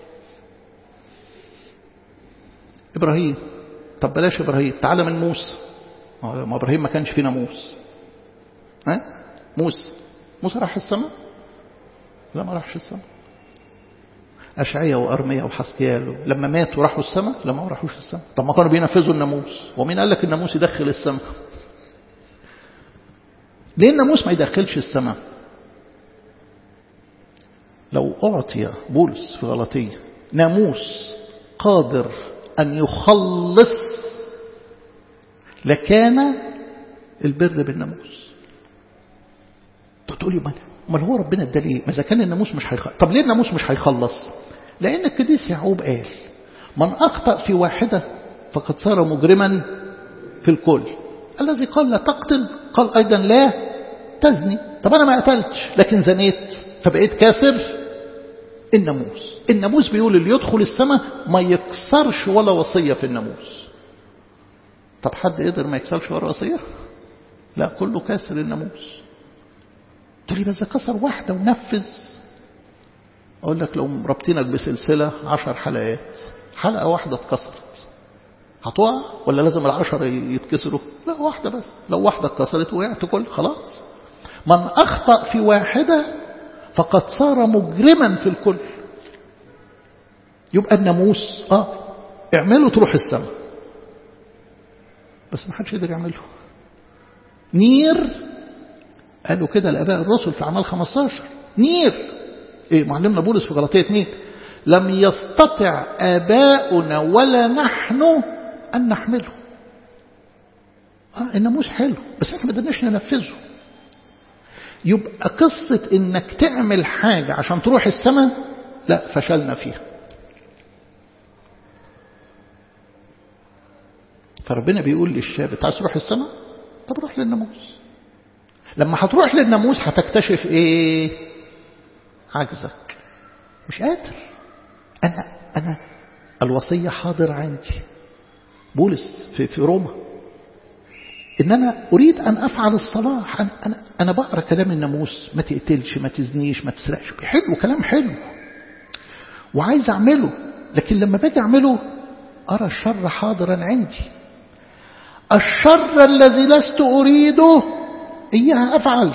ابراهيم طب بلاش ابراهيم تعالى من موسى ما ابراهيم ما كانش فيه ناموس ها موسى موسى راح السماء لا ما راحش السماء أشعية وأرمية وحسكيال لما ماتوا راحوا السماء لا ما راحوش السماء طب ما كانوا بينفذوا الناموس ومين قال لك الناموس يدخل السماء ليه الناموس ما يدخلش السماء لو أعطي بولس في غلطية ناموس قادر أن يخلص لكان البر بالناموس تقول لي امال هو ربنا ادى ليه؟ ما اذا كان الناموس مش هيخلص طب ليه الناموس مش هيخلص؟ لان القديس يعقوب قال من اخطا في واحده فقد صار مجرما في الكل الذي قال لا تقتل قال ايضا لا تزني طب انا ما قتلتش لكن زنيت فبقيت كاسر الناموس الناموس بيقول اللي يدخل السماء ما يكسرش ولا وصيه في الناموس طب حد قدر ما يكسرش ولا وصيه لا كله كاسر الناموس تقول لي بس كسر واحدة ونفذ أقول لك لو ربطينك بسلسلة عشر حلقات حلقة واحدة اتكسرت هتقع ولا لازم العشر يتكسروا لا واحدة بس لو واحدة اتكسرت وقعت كل خلاص من أخطأ في واحدة فقد صار مجرما في الكل يبقى الناموس اه اعمله تروح السماء بس ما حدش يقدر يعمله نير قالوا كده الآباء الرسل في أعمال 15 نير إيه معلمنا بولس في غلطية اثنين لم يستطع آباؤنا ولا نحن أن نحمله آه الناموس حلو بس احنا ما قدرناش ننفذه يبقى قصة انك تعمل حاجة عشان تروح السماء لا فشلنا فيها فربنا بيقول للشاب انت عايز تروح السماء طب روح للناموس لما هتروح للناموس هتكتشف ايه عجزك مش قادر انا انا الوصيه حاضر عندي بولس في في روما ان انا اريد ان افعل الصلاح انا انا, أنا بقرا كلام الناموس ما تقتلش ما تزنيش ما تسرقش حلو كلام حلو وعايز اعمله لكن لما باجي اعمله ارى الشر حاضرا عندي الشر الذي لست اريده إياها أفعل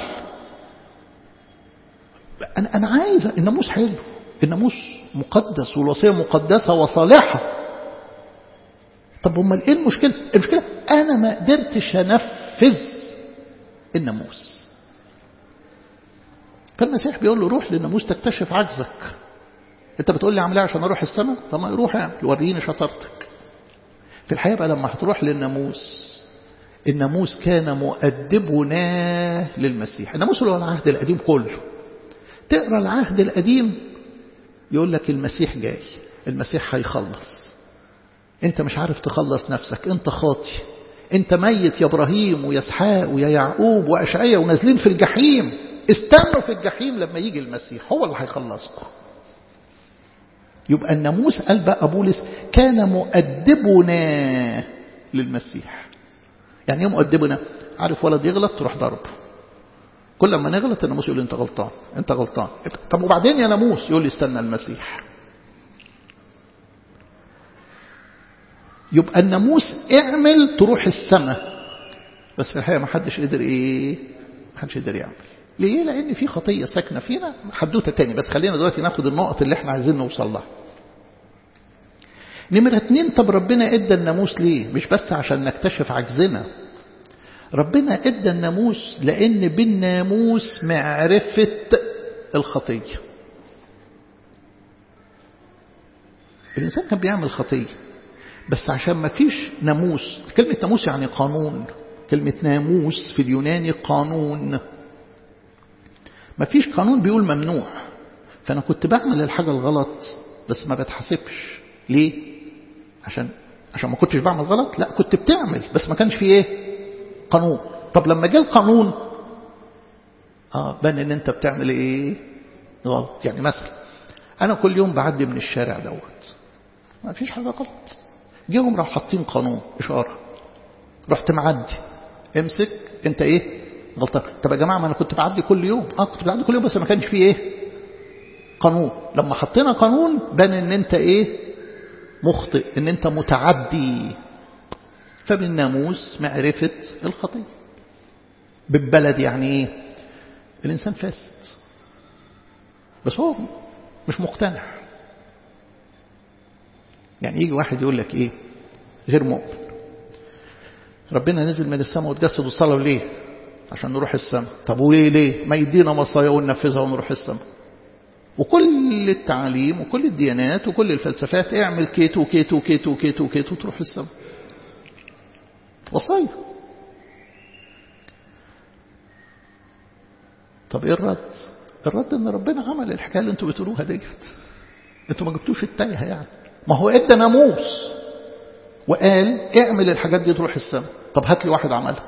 أنا أنا عايز الناموس حلو الناموس مقدس والوصية مقدسة وصالحة طب أمال إيه المشكلة؟ المشكلة أنا ما قدرتش أنفذ الناموس فالمسيح بيقول له روح للناموس تكتشف عجزك أنت بتقول لي أعمل إيه عشان أروح السماء؟ طب ما يروح يعني وريني شطارتك في الحقيقة بقى لما هتروح للناموس الناموس كان مؤدبنا للمسيح الناموس اللي هو العهد القديم كله تقرا العهد القديم يقول لك المسيح جاي المسيح هيخلص انت مش عارف تخلص نفسك انت خاطي انت ميت يا ابراهيم ويا اسحاق ويا يعقوب واشعيا ونازلين في الجحيم استنوا في الجحيم لما يجي المسيح هو اللي هيخلصكم يبقى الناموس قال بقى بولس كان مؤدبنا للمسيح يعني ايه مؤدبنا عارف ولد يغلط تروح ضربه كل ما نغلط الناموس يقول لي انت غلطان انت غلطان طب وبعدين يا ناموس يقول لي استنى المسيح يبقى الناموس اعمل تروح السماء بس في الحقيقه ما حدش قدر ايه ما حدش قدر يعمل ليه لان في خطيه ساكنه فينا حدوته تاني بس خلينا دلوقتي ناخد النقط اللي احنا عايزين نوصل لها نمرة اتنين طب ربنا ادى الناموس ليه مش بس عشان نكتشف عجزنا ربنا ادى الناموس لان بالناموس معرفة الخطية الانسان كان بيعمل خطية بس عشان ما فيش ناموس كلمة ناموس يعني قانون كلمة ناموس في اليوناني قانون ما فيش قانون بيقول ممنوع فأنا كنت بعمل الحاجة الغلط بس ما بتحاسبش ليه عشان عشان ما كنتش بعمل غلط لا كنت بتعمل بس ما كانش فيه ايه قانون طب لما جه القانون اه بان ان انت بتعمل ايه غلط يعني مثلا انا كل يوم بعدي من الشارع دوت ما فيش حاجه غلط جيهم راحوا حاطين قانون اشاره رحت معدي امسك انت ايه غلطان طب يا جماعه ما انا كنت بعدي كل يوم اه كنت بعدي كل يوم بس ما كانش فيه ايه قانون لما حطينا قانون بان ان انت ايه مخطئ ان انت متعدي فبالناموس معرفة الخطية بالبلد يعني ايه الانسان فاسد بس هو مش مقتنع يعني يجي واحد يقول لك ايه غير مؤمن ربنا نزل من السماء وتجسد الصلاة ليه عشان نروح السماء طب وليه ليه ما يدينا مصايا وننفذها ونروح السماء وكل التعليم وكل الديانات وكل الفلسفات اعمل كيت وكيت وكيت وكيت وكيت وتروح السماء وصايا طب ايه الرد الرد ان ربنا عمل الحكايه اللي انتوا بتقولوها ديت انتوا ما جبتوش التايهه يعني ما هو ادى ناموس وقال اعمل الحاجات دي تروح السماء طب هات لي واحد عملها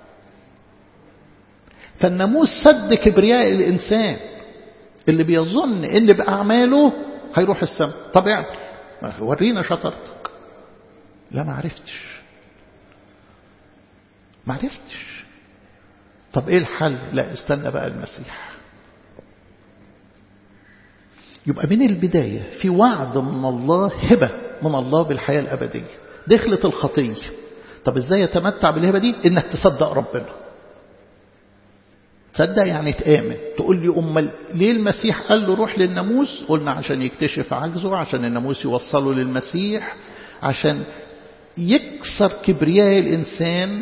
فالناموس سد كبرياء الانسان اللي بيظن ان باعماله هيروح السماء طب اعمل ورينا شطارتك لا ما عرفتش ما عرفتش طب ايه الحل لا استنى بقى المسيح يبقى من البداية في وعد من الله هبة من الله بالحياة الأبدية دخلت الخطية طب ازاي يتمتع بالهبة دي انك تصدق ربنا تصدق يعني تآمن تقول لي أمال ليه المسيح قال له روح للناموس قلنا عشان يكتشف عجزه عشان الناموس يوصله للمسيح عشان يكسر كبرياء الإنسان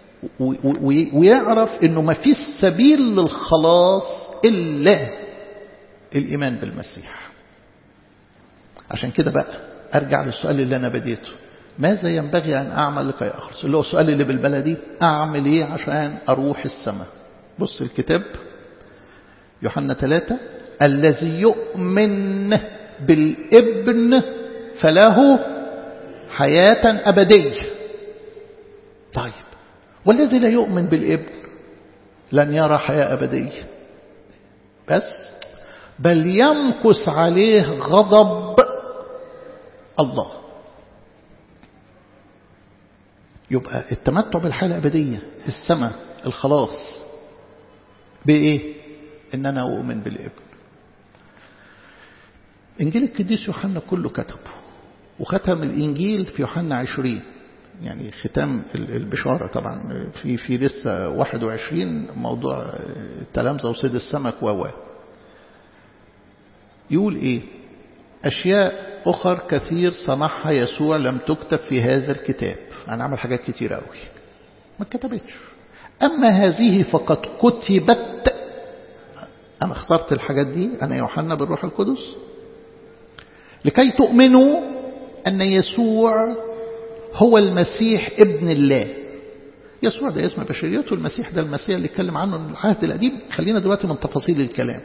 ويعرف انه ما فيش سبيل للخلاص الا الايمان بالمسيح عشان كده بقى ارجع للسؤال اللي انا بديته ماذا ينبغي ان اعمل لكي اخلص اللي هو السؤال اللي بالبلدي اعمل ايه عشان اروح السماء بص الكتاب يوحنا ثلاثة الذي يؤمن بالابن فله حياة أبدية طيب والذي لا يؤمن بالابن لن يرى حياة أبدية بس بل يمكث عليه غضب الله يبقى التمتع بالحياة الأبدية السماء الخلاص بإيه إن أنا أؤمن بالابن إنجيل القديس يوحنا كله كتبه وختم الإنجيل في يوحنا عشرين يعني ختام البشارة طبعا في في لسه 21 موضوع التلامذة وصيد السمك و يقول ايه أشياء أخر كثير صنعها يسوع لم تكتب في هذا الكتاب أنا عمل حاجات كتير قوي ما اتكتبتش أما هذه فقد كتبت أنا اخترت الحاجات دي أنا يوحنا بالروح القدس لكي تؤمنوا أن يسوع هو المسيح ابن الله يسوع ده اسم بشريته المسيح ده المسيح اللي اتكلم عنه العهد القديم خلينا دلوقتي من تفاصيل الكلام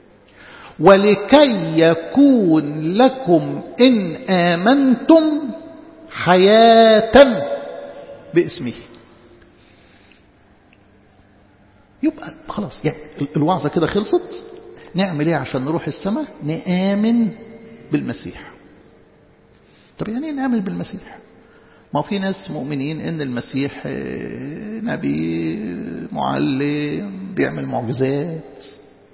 ولكي يكون لكم إن آمنتم حياة باسمه يبقى خلاص يعني الوعظة كده خلصت نعمل ايه عشان نروح السماء نآمن بالمسيح طب يعني ايه نآمن بالمسيح ما في ناس مؤمنين ان المسيح نبي معلم بيعمل معجزات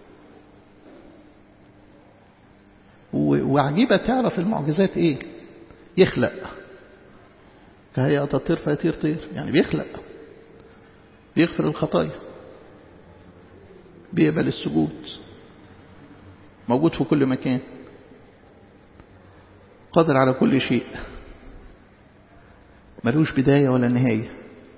وعجيبة تعرف المعجزات ايه يخلق فهي تطير فيطير طير يعني بيخلق بيغفر الخطايا بيقبل السجود موجود في كل مكان قادر على كل شيء ملوش بداية ولا نهاية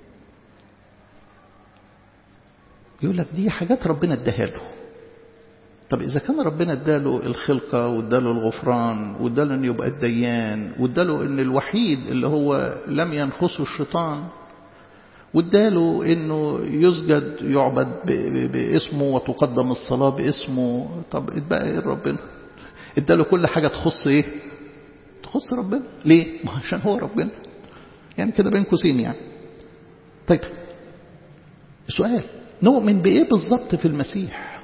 يقول لك دي حاجات ربنا اداها له طب إذا كان ربنا اداله الخلقة واداله الغفران واداله أن يبقى الديان واداله أن الوحيد اللي هو لم ينخصه الشيطان واداله انه يسجد يعبد باسمه وتقدم الصلاة باسمه طب اتبقى ايه ربنا اداله كل حاجة تخص ايه تخص ربنا ليه ما عشان هو ربنا يعني كده بين قوسين يعني طيب سؤال نؤمن بايه بالظبط في المسيح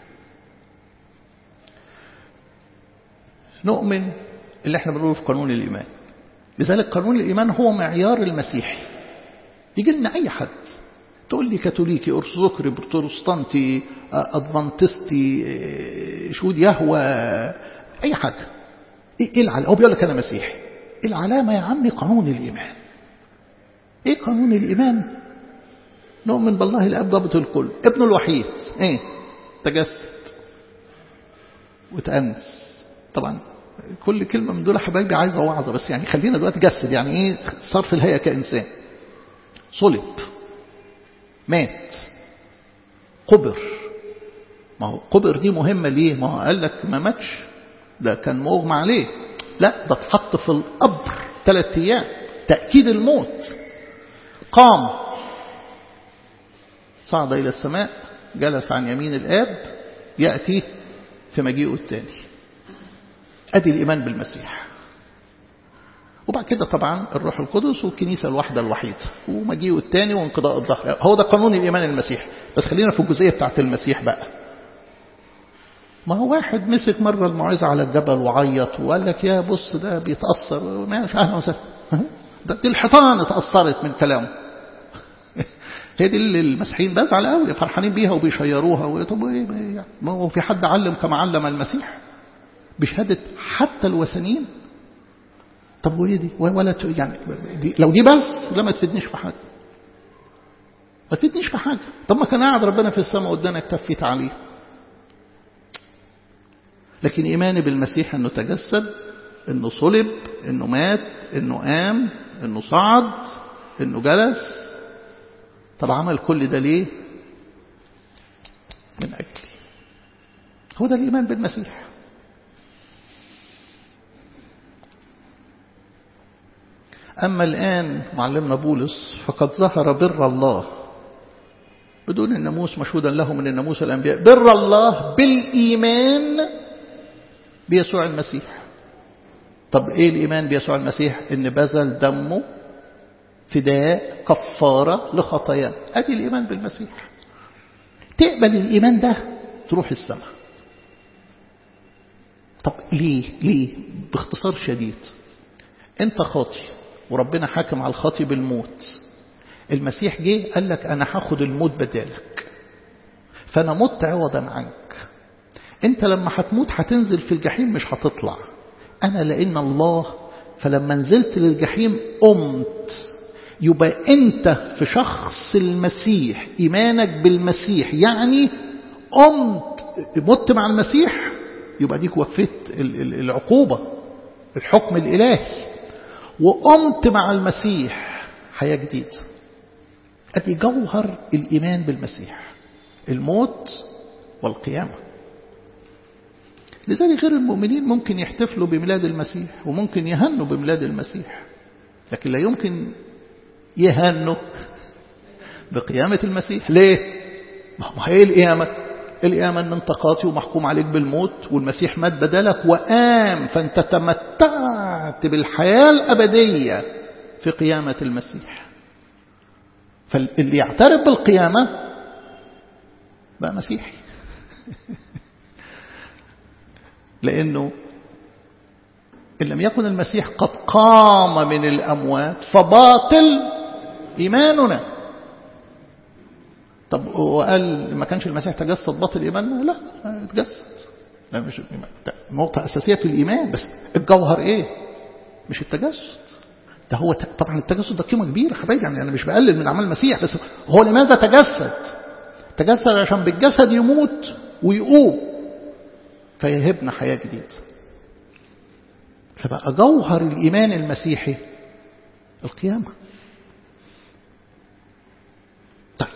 نؤمن اللي احنا بنقوله في قانون الايمان لذلك قانون الايمان هو معيار المسيحي يجي لنا أي حد تقول لي كاثوليكي أرثوذكري بروتستانتي أدفانتستي شهود يهوى أي حاجة إيه العلامة هو بيقول لك أنا مسيحي العلامة يا عمي قانون الإيمان إيه قانون الإيمان نؤمن بالله الأب ضابط الكل ابنه الوحيد إيه تجسد وتأنس طبعا كل كلمة من دول حبايبي عايزة وعظة بس يعني خلينا دلوقتي جسد يعني إيه صار في الهيئة كإنسان صلب مات قبر ما هو قبر دي مهمة ليه ما هو قال لك ما ماتش ده كان مغمى عليه لا ده اتحط في القبر ثلاث أيام تأكيد الموت قام صعد إلى السماء جلس عن يمين الآب يأتي في مجيئه الثاني أدي الإيمان بالمسيح وبعد كده طبعا الروح القدس والكنيسة الواحدة الوحيدة ومجيئه الثاني وانقضاء الظهر هو ده قانون الإيمان المسيحي بس خلينا في الجزئية بتاعت المسيح بقى ما هو واحد مسك مرة الموعظة على الجبل وعيط وقال لك يا بص ده بيتأثر ماشي أهلا وسهلا ده دي الحيطان اتأثرت من كلامه هي دي اللي المسيحيين بزعل قوي فرحانين بيها وبيشيروها طب ايه ما هو في حد علم كما علم المسيح بشهادة حتى الوثنيين طب وايه دي ولا يعني دي لو دي بس لا ما تفيدنيش في حاجه ما تفيدنيش في حاجه طب ما كان قاعد ربنا في السماء قدامك تفيت عليه لكن ايماني بالمسيح انه تجسد انه صلب انه مات انه قام انه صعد انه جلس طب عمل كل ده ليه من اجلي هو ده الايمان بالمسيح أما الآن معلمنا بولس فقد ظهر بر الله بدون الناموس مشهودا له من الناموس الأنبياء بر الله بالإيمان بيسوع المسيح طب إيه الإيمان بيسوع المسيح إن بذل دمه فداء كفارة لخطايانا أدي الإيمان بالمسيح تقبل الإيمان ده تروح السماء طب ليه ليه باختصار شديد انت خاطي وربنا حاكم على الخاطي بالموت المسيح جه قال لك أنا هاخد الموت بدالك فأنا مت عوضا عنك أنت لما هتموت هتنزل في الجحيم مش هتطلع أنا لأن الله فلما نزلت للجحيم قمت يبقى أنت في شخص المسيح إيمانك بالمسيح يعني قمت مت مع المسيح يبقى ديك وفيت العقوبة الحكم الإلهي وقمت مع المسيح حياة جديدة أدي جوهر الإيمان بالمسيح الموت والقيامة لذلك غير المؤمنين ممكن يحتفلوا بميلاد المسيح وممكن يهنوا بميلاد المسيح لكن لا يمكن يهنوا بقيامة المسيح ليه؟ ما هي القيامة القيامة ان انت قاطي ومحكوم عليك بالموت والمسيح مات بدلك وقام فانت تمتعت بالحياة الأبدية في قيامة المسيح فاللي يعترف بالقيامة بقى مسيحي لأنه إن لم يكن المسيح قد قام من الأموات فباطل إيماننا طب وقال ما كانش المسيح تجسد باطل إيماننا لا اتجسد لا مش نقطة أساسية في الإيمان بس الجوهر إيه مش التجسد ده هو طبعا التجسد ده قيمة كبيرة حبايبي يعني أنا مش بقلل من أعمال المسيح بس هو لماذا تجسد تجسد عشان بالجسد يموت ويقوم فيهبنا حياة جديدة فبقى جوهر الإيمان المسيحي القيامة طيب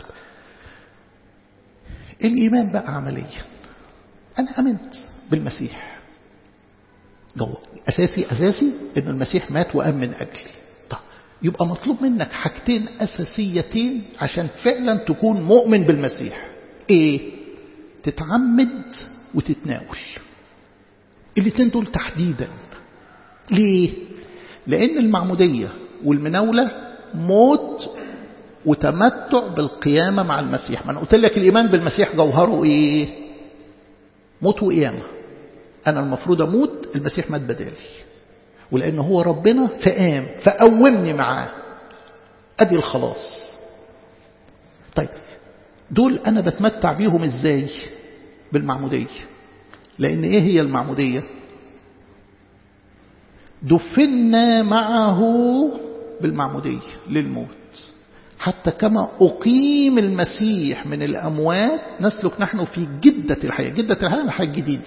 الإيمان بقى عمليا أنا أمنت بالمسيح جوه أساسي أساسي إن المسيح مات وقام من أجلي طيب يبقى مطلوب منك حاجتين أساسيتين عشان فعلا تكون مؤمن بالمسيح إيه؟ تتعمد وتتناول الاثنين دول تحديدا ليه؟ لأن المعمودية والمناولة موت وتمتع بالقيامة مع المسيح ما أنا قلت لك الإيمان بالمسيح جوهره إيه؟ موت وقيامة أنا المفروض أموت المسيح مات بدالي ولأن هو ربنا فقام فقومني معاه أدي الخلاص طيب دول أنا بتمتع بيهم إزاي بالمعمودية لأن إيه هي المعمودية دفنا معه بالمعمودية للموت حتى كما أقيم المسيح من الأموات نسلك نحن في جدة الحياة جدة الحياة الحياة الجديدة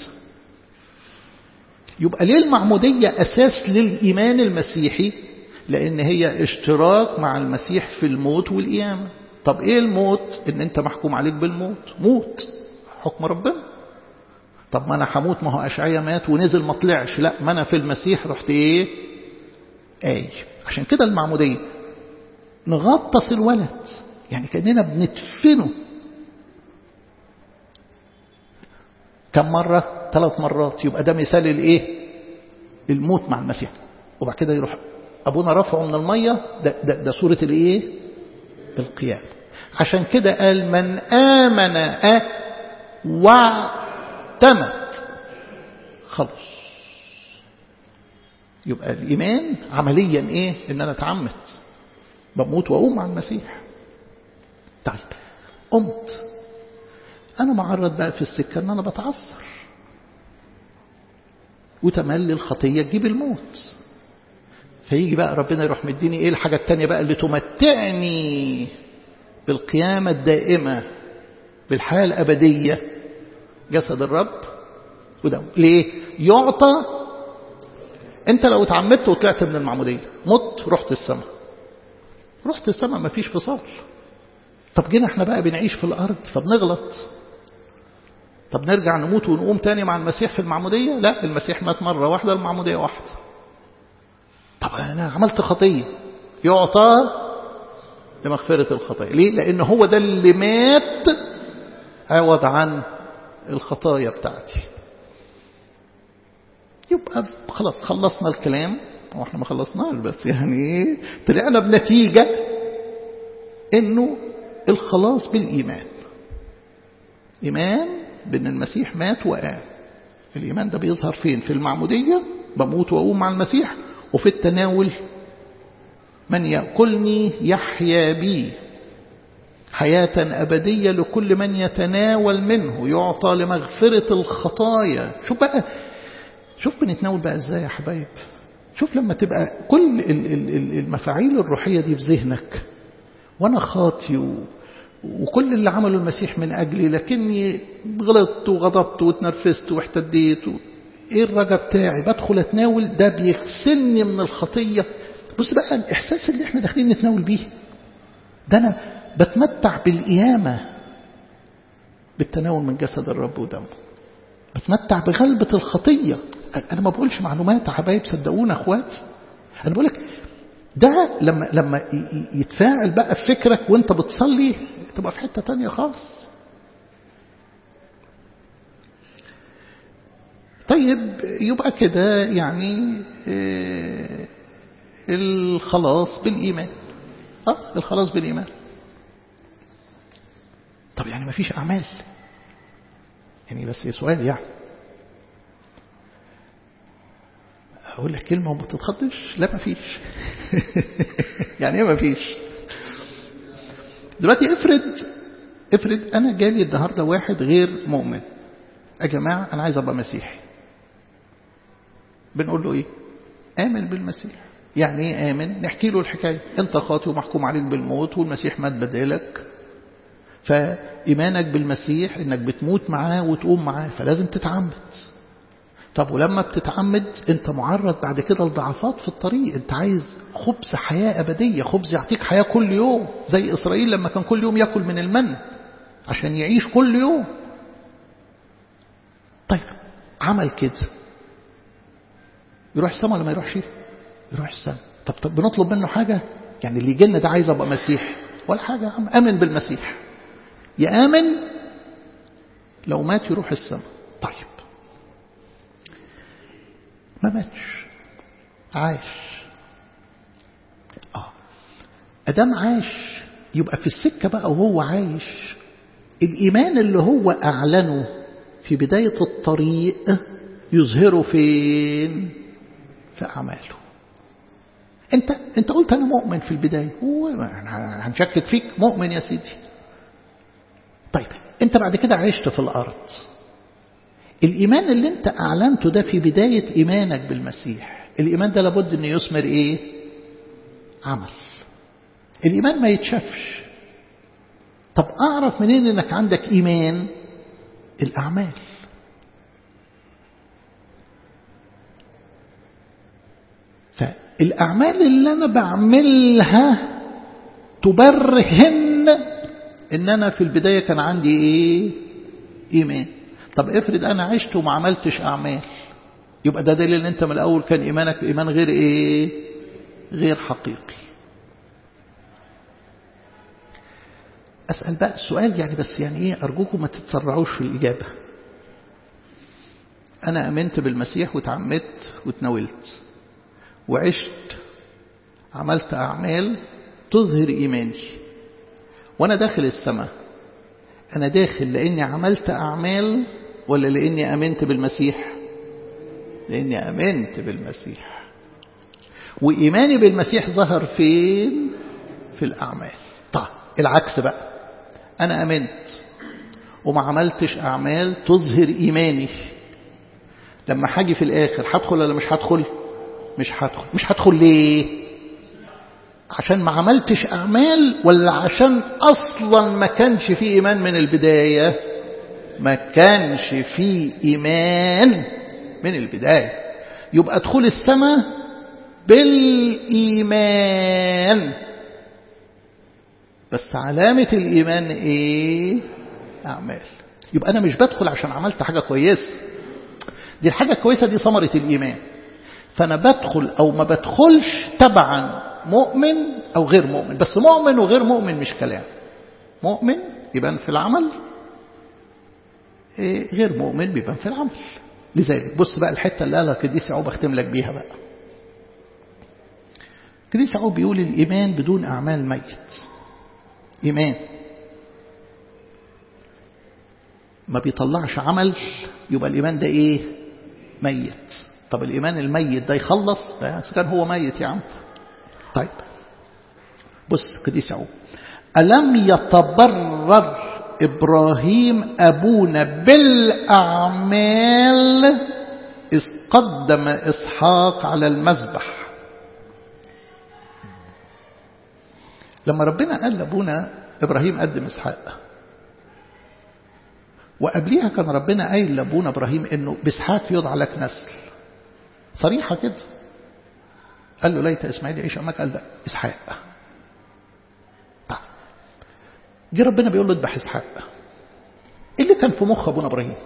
يبقى ليه المعمودية أساس للإيمان المسيحي لأن هي اشتراك مع المسيح في الموت والقيامة طب إيه الموت إن أنت محكوم عليك بالموت موت حكم ربنا طب ما أنا هموت ما هو أشعية مات ونزل ما طلعش لا ما أنا في المسيح رحت إيه آي عشان كده المعمودية نغطس الولد يعني كأننا بندفنه كم مرة ثلاث مرات يبقى ده مثال الايه الموت مع المسيح وبعد كده يروح ابونا رفعه من الميه ده, ده, ده سوره الايه القيامه عشان كده قال من امن أه واعتمد خلص يبقى الايمان عمليا ايه ان انا اتعمد بموت واقوم مع المسيح طيب قمت انا معرض بقى في السكه ان انا بتعثر وتملي الخطية تجيب الموت فيجي بقى ربنا يروح مديني ايه الحاجة التانية بقى اللي تمتعني بالقيامة الدائمة بالحياة الأبدية جسد الرب وده ليه يعطى انت لو اتعمدت وطلعت من المعمودية مت رحت السماء رحت السماء مفيش فصال طب جينا احنا بقى بنعيش في الأرض فبنغلط طب نرجع نموت ونقوم تاني مع المسيح في المعمودية لا المسيح مات مرة واحدة المعمودية واحدة طب أنا عملت خطية يعطى لمغفرة الخطايا ليه لأن هو ده اللي مات عوض عن الخطايا بتاعتي يبقى خلاص خلصنا الكلام واحنا ما خلصناش بس يعني طلعنا بنتيجة انه الخلاص بالإيمان إيمان بأن المسيح مات وقام الإيمان ده بيظهر فين في المعمودية بموت وأقوم مع المسيح وفي التناول من يأكلني يحيا بي حياة أبدية لكل من يتناول منه يعطى لمغفرة الخطايا شوف بقى شوف بنتناول بقى ازاي يا حبايب شوف لما تبقى كل المفاعيل الروحية دي في ذهنك وانا خاطي و... وكل اللي عمله المسيح من أجلي لكني غلطت وغضبت واتنرفزت واحتديت و... ايه الرجا بتاعي بدخل اتناول ده بيغسلني من الخطية بص بقى الإحساس اللي احنا داخلين نتناول بيه ده أنا بتمتع بالقيامة بالتناول من جسد الرب ودمه بتمتع بغلبة الخطية أنا ما بقولش معلومات يا حبايب صدقونا أخواتي أنا بقول لك ده لما لما يتفاعل بقى في فكرك وانت بتصلي تبقى في حتة تانية خالص طيب يبقى كده يعني الخلاص بالإيمان اه الخلاص بالإيمان طب يعني ما فيش أعمال يعني بس سؤال يعني أقول لك كلمة وما تتخضش لا ما فيش يعني ايه ما فيش دلوقتي افرض افرض أنا جالي النهاردة واحد غير مؤمن يا جماعة أنا عايز أبقى مسيحي بنقول له إيه آمن بالمسيح يعني إيه آمن نحكي له الحكاية أنت خاطئ ومحكوم عليك بالموت والمسيح مات بدالك فإيمانك بالمسيح إنك بتموت معاه وتقوم معاه فلازم تتعمد طب ولما بتتعمد انت معرض بعد كده لضعفات في الطريق انت عايز خبز حياة أبدية خبز يعطيك حياة كل يوم زي إسرائيل لما كان كل يوم يأكل من المن عشان يعيش كل يوم طيب عمل كده يروح السماء ولا ما يروحش يروح السماء طب, طب بنطلب منه حاجة يعني اللي يجي ده عايز ابقى مسيحي ولا حاجة يا عم امن بالمسيح يامن لو مات يروح السماء طيب ما ماتش عاش اه ادام عاش يبقى في السكة بقى وهو عايش الإيمان اللي هو أعلنه في بداية الطريق يظهره فين في أعماله أنت أنت قلت أنا مؤمن في البداية هو هنشكك فيك مؤمن يا سيدي طيب أنت بعد كده عشت في الأرض الإيمان اللي أنت أعلنته ده في بداية إيمانك بالمسيح الإيمان ده لابد أن يثمر إيه عمل الإيمان ما يتشافش طب أعرف منين أنك عندك إيمان الأعمال فالأعمال اللي أنا بعملها تبرهن إن أنا في البداية كان عندي إيه إيمان طب افرض أنا عشت وما عملتش أعمال يبقى ده دليل أن أنت من الأول كان إيمانك إيمان غير إيه غير حقيقي أسأل بقى السؤال يعني بس يعني إيه أرجوكم ما تتسرعوش في الإجابة أنا أمنت بالمسيح وتعمدت وتناولت وعشت عملت أعمال تظهر إيماني وأنا داخل السماء أنا داخل لأني عملت أعمال ولا لأني أمنت بالمسيح لأني أمنت بالمسيح وإيماني بالمسيح ظهر فين في الأعمال طيب العكس بقى أنا أمنت وما عملتش أعمال تظهر إيماني لما حاجي في الآخر هدخل ولا مش هدخل مش هدخل مش هدخل ليه عشان ما عملتش أعمال ولا عشان أصلا ما كانش في إيمان من البداية ما كانش في إيمان من البداية يبقى ادخل السماء بالإيمان بس علامة الإيمان إيه أعمال يبقى أنا مش بدخل عشان عملت حاجة كويسة دي الحاجة الكويسة دي ثمرة الإيمان فأنا بدخل أو ما بدخلش تبعا مؤمن أو غير مؤمن بس مؤمن وغير مؤمن مش كلام مؤمن يبان في العمل إيه غير مؤمن بيبان في العمل لذلك بص بقى الحتة اللي قالها قديس يعقوب اختم لك بيها بقى قديس يعقوب بيقول الإيمان بدون أعمال ميت إيمان ما بيطلعش عمل يبقى الإيمان ده إيه ميت طب الإيمان الميت ده يخلص ده كان هو ميت يا عم طيب بص قديس يعقوب ألم يتبرر إبراهيم أبونا بالأعمال إذ قدم إسحاق على المذبح لما ربنا قال لأبونا إبراهيم قدم إسحاق وقبليها كان ربنا قايل لأبونا إبراهيم إنه بإسحاق يضع لك نسل صريحة كده قال له ليت إسماعيل يعيش أمك قال لا إسحاق طيب جه ربنا بيقول له اذبح إسحاق إيه اللي كان في مخ أبونا إبراهيم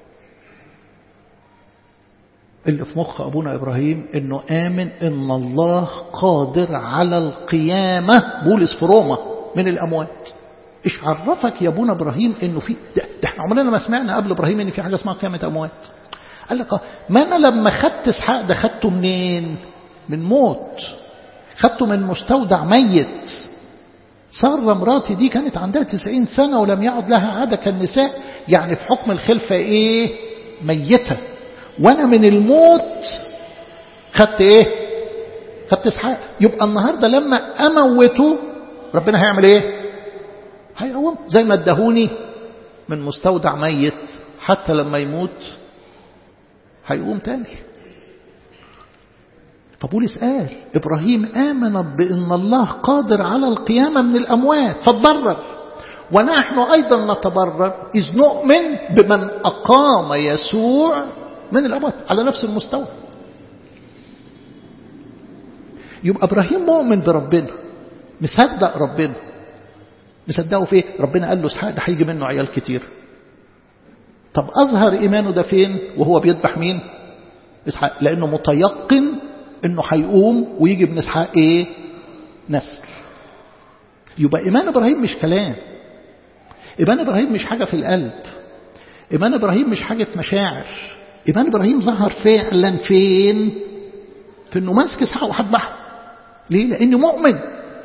اللي في مخ أبونا إبراهيم إنه آمن إن الله قادر على القيامة بولس في روما من الأموات إيش عرفك يا أبونا إبراهيم إنه في ده, ده احنا عمرنا ما سمعنا قبل إبراهيم إن في حاجة اسمها قيامة أموات قال لك ما أنا لما خدت إسحاق ده خدته منين من موت خدته من مستودع ميت سارة مراتي دي كانت عندها تسعين سنة ولم يعد لها عادة كالنساء يعني في حكم الخلفة إيه ميتة وأنا من الموت خدت إيه خدت إسحاق يبقى النهاردة لما أموته ربنا هيعمل إيه هيقوم زي ما ادهوني من مستودع ميت حتى لما يموت هيقوم تاني فبولس قال إبراهيم آمن بأن الله قادر على القيامة من الأموات فتبرر ونحن أيضا نتبرر إذ نؤمن بمن أقام يسوع من الأموات على نفس المستوى يبقى إبراهيم مؤمن بربنا مصدق ربنا مصدقه في ايه ربنا قال له اسحاق ده هيجي منه عيال كتير طب أظهر إيمانه ده فين وهو بيذبح مين إسحاق لأنه متيقن إنه هيقوم ويجي من إسحاق إيه نسل يبقى إيمان إبراهيم مش كلام إيمان إبراهيم مش حاجة في القلب إيمان إبراهيم مش حاجة مشاعر إيمان إبراهيم ظهر فعلا فين في إنه ماسك إسحاق وهذبحه ليه لأنه مؤمن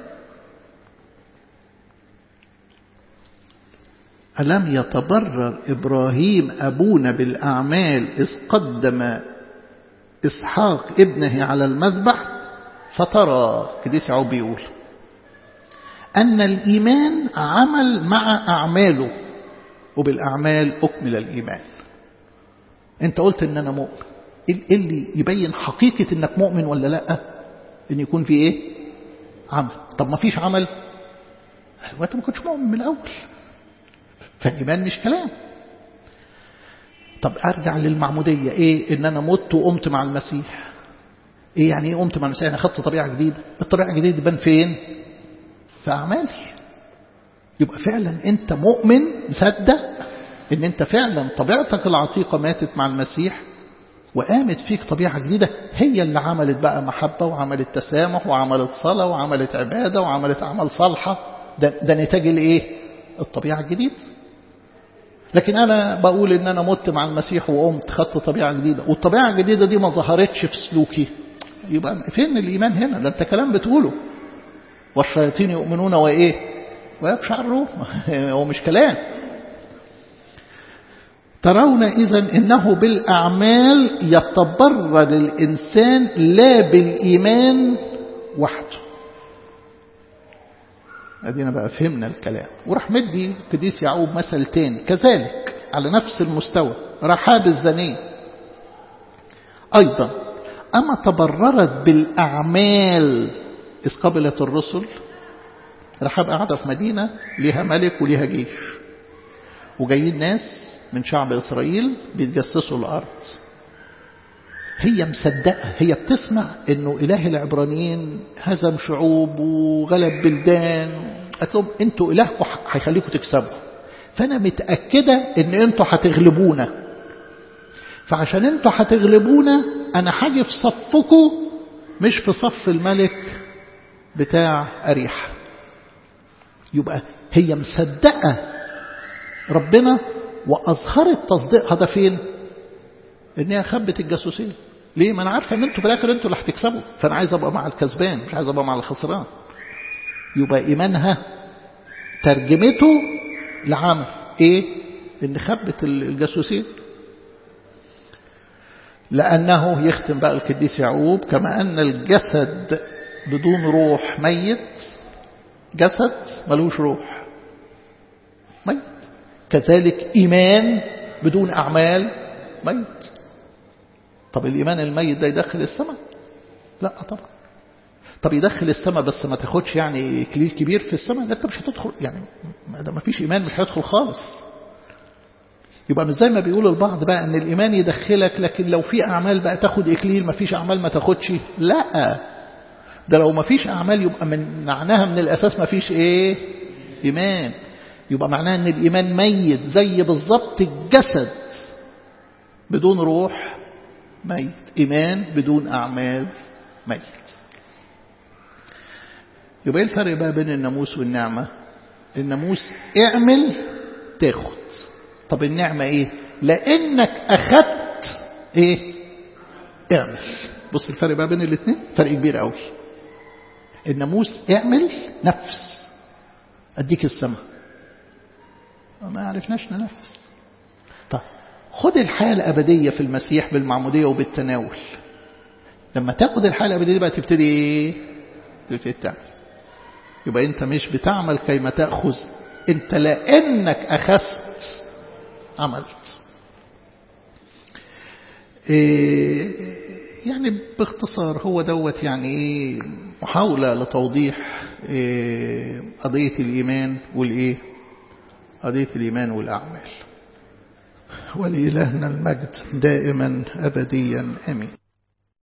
ألم يتبرر إبراهيم أبونا بالأعمال إذ قدم إسحاق ابنه على المذبح فترى كديس يعقوب بيقول أن الإيمان عمل مع أعماله وبالأعمال أكمل الإيمان أنت قلت أن أنا مؤمن إيه اللي يبين حقيقة أنك مؤمن ولا لا أن يكون في إيه عمل طب ما فيش عمل وأنت ما كنتش مؤمن من الأول فالإيمان مش كلام طب أرجع للمعمودية إيه إن أنا مت وقمت مع المسيح إيه يعني إيه قمت مع المسيح أنا خدت طبيعة جديدة الطبيعة الجديدة دي بان فين في أعمالي يبقى فعلا أنت مؤمن مصدق إن أنت فعلا طبيعتك العتيقة ماتت مع المسيح وقامت فيك طبيعة جديدة هي اللي عملت بقى محبة وعملت تسامح وعملت صلاة وعملت عبادة وعملت أعمال صالحة ده, ده نتاج الإيه الطبيعة الجديدة لكن أنا بقول إن أنا مت مع المسيح وقمت خدت طبيعة جديدة والطبيعة الجديدة دي ما ظهرتش في سلوكي يبقى فين الإيمان هنا ده أنت كلام بتقوله والشياطين يؤمنون وإيه ويبشعرون هو مش كلام ترون إذا إنه بالأعمال يتبرر الإنسان لا بالإيمان وحده ادينا بقى فهمنا الكلام وراح مدي قديس يعقوب مثل تاني كذلك على نفس المستوى رحاب الزنية أيضا أما تبررت بالأعمال إذ قبلت الرسل رحاب قاعدة في مدينة ليها ملك وليها جيش وجايين ناس من شعب إسرائيل بيتجسسوا الأرض هي مصدقة هي بتسمع انه اله العبرانيين هزم شعوب وغلب بلدان قالت لهم انتوا الهكم هيخليكم تكسبوا فانا متأكدة ان انتوا هتغلبونا فعشان انتوا هتغلبونا انا هاجي في صفكم مش في صف الملك بتاع أريحة يبقى هي مصدقة ربنا وأظهرت تصديقها ده فين ان هي خبت الجاسوسين ليه ما انا عارفه ان انتوا في الاخر انتوا اللي هتكسبوا فانا عايز ابقى مع الكسبان مش عايز ابقى مع الخسران يبقى ايمانها ترجمته لعمل ايه ان خبت الجاسوسين لانه يختم بقى القديس يعقوب كما ان الجسد بدون روح ميت جسد ملوش روح ميت كذلك ايمان بدون اعمال ميت طب الإيمان الميت ده يدخل السماء لا طبعا طب يدخل السماء بس ما تاخدش يعني كليل كبير في السماء لا انت مش هتدخل يعني ده ما فيش إيمان مش هيدخل خالص يبقى مش زي ما بيقول البعض بقى ان الإيمان يدخلك لكن لو في أعمال بقى تاخد إكليل ما فيش أعمال ما تاخدش لا ده لو ما فيش أعمال يبقى من معناها من الأساس ما فيش إيه إيمان يبقى معناها ان الإيمان ميت زي بالظبط الجسد بدون روح ميت إيمان بدون أعمال ميت يبقى ايه الفرق بقى بين الناموس والنعمة الناموس اعمل تاخد طب النعمة ايه لانك اخدت ايه اعمل بص الفرق بقى بين الاثنين فرق كبير قوي الناموس اعمل نفس اديك السماء ما عرفناش ننفس طب خد الحياة الأبدية في المسيح بالمعمودية وبالتناول لما تاخد الحياة الأبدية بقى تبتدي ايه تبتدي تعمل يبقى انت مش بتعمل كيما تأخذ انت لأنك أخذت عملت إيه يعني باختصار هو دوت يعني ايه محاولة لتوضيح إيه قضية الإيمان والإيه قضية الإيمان والأعمال ولإلهنا المجد دائما أبديا أمين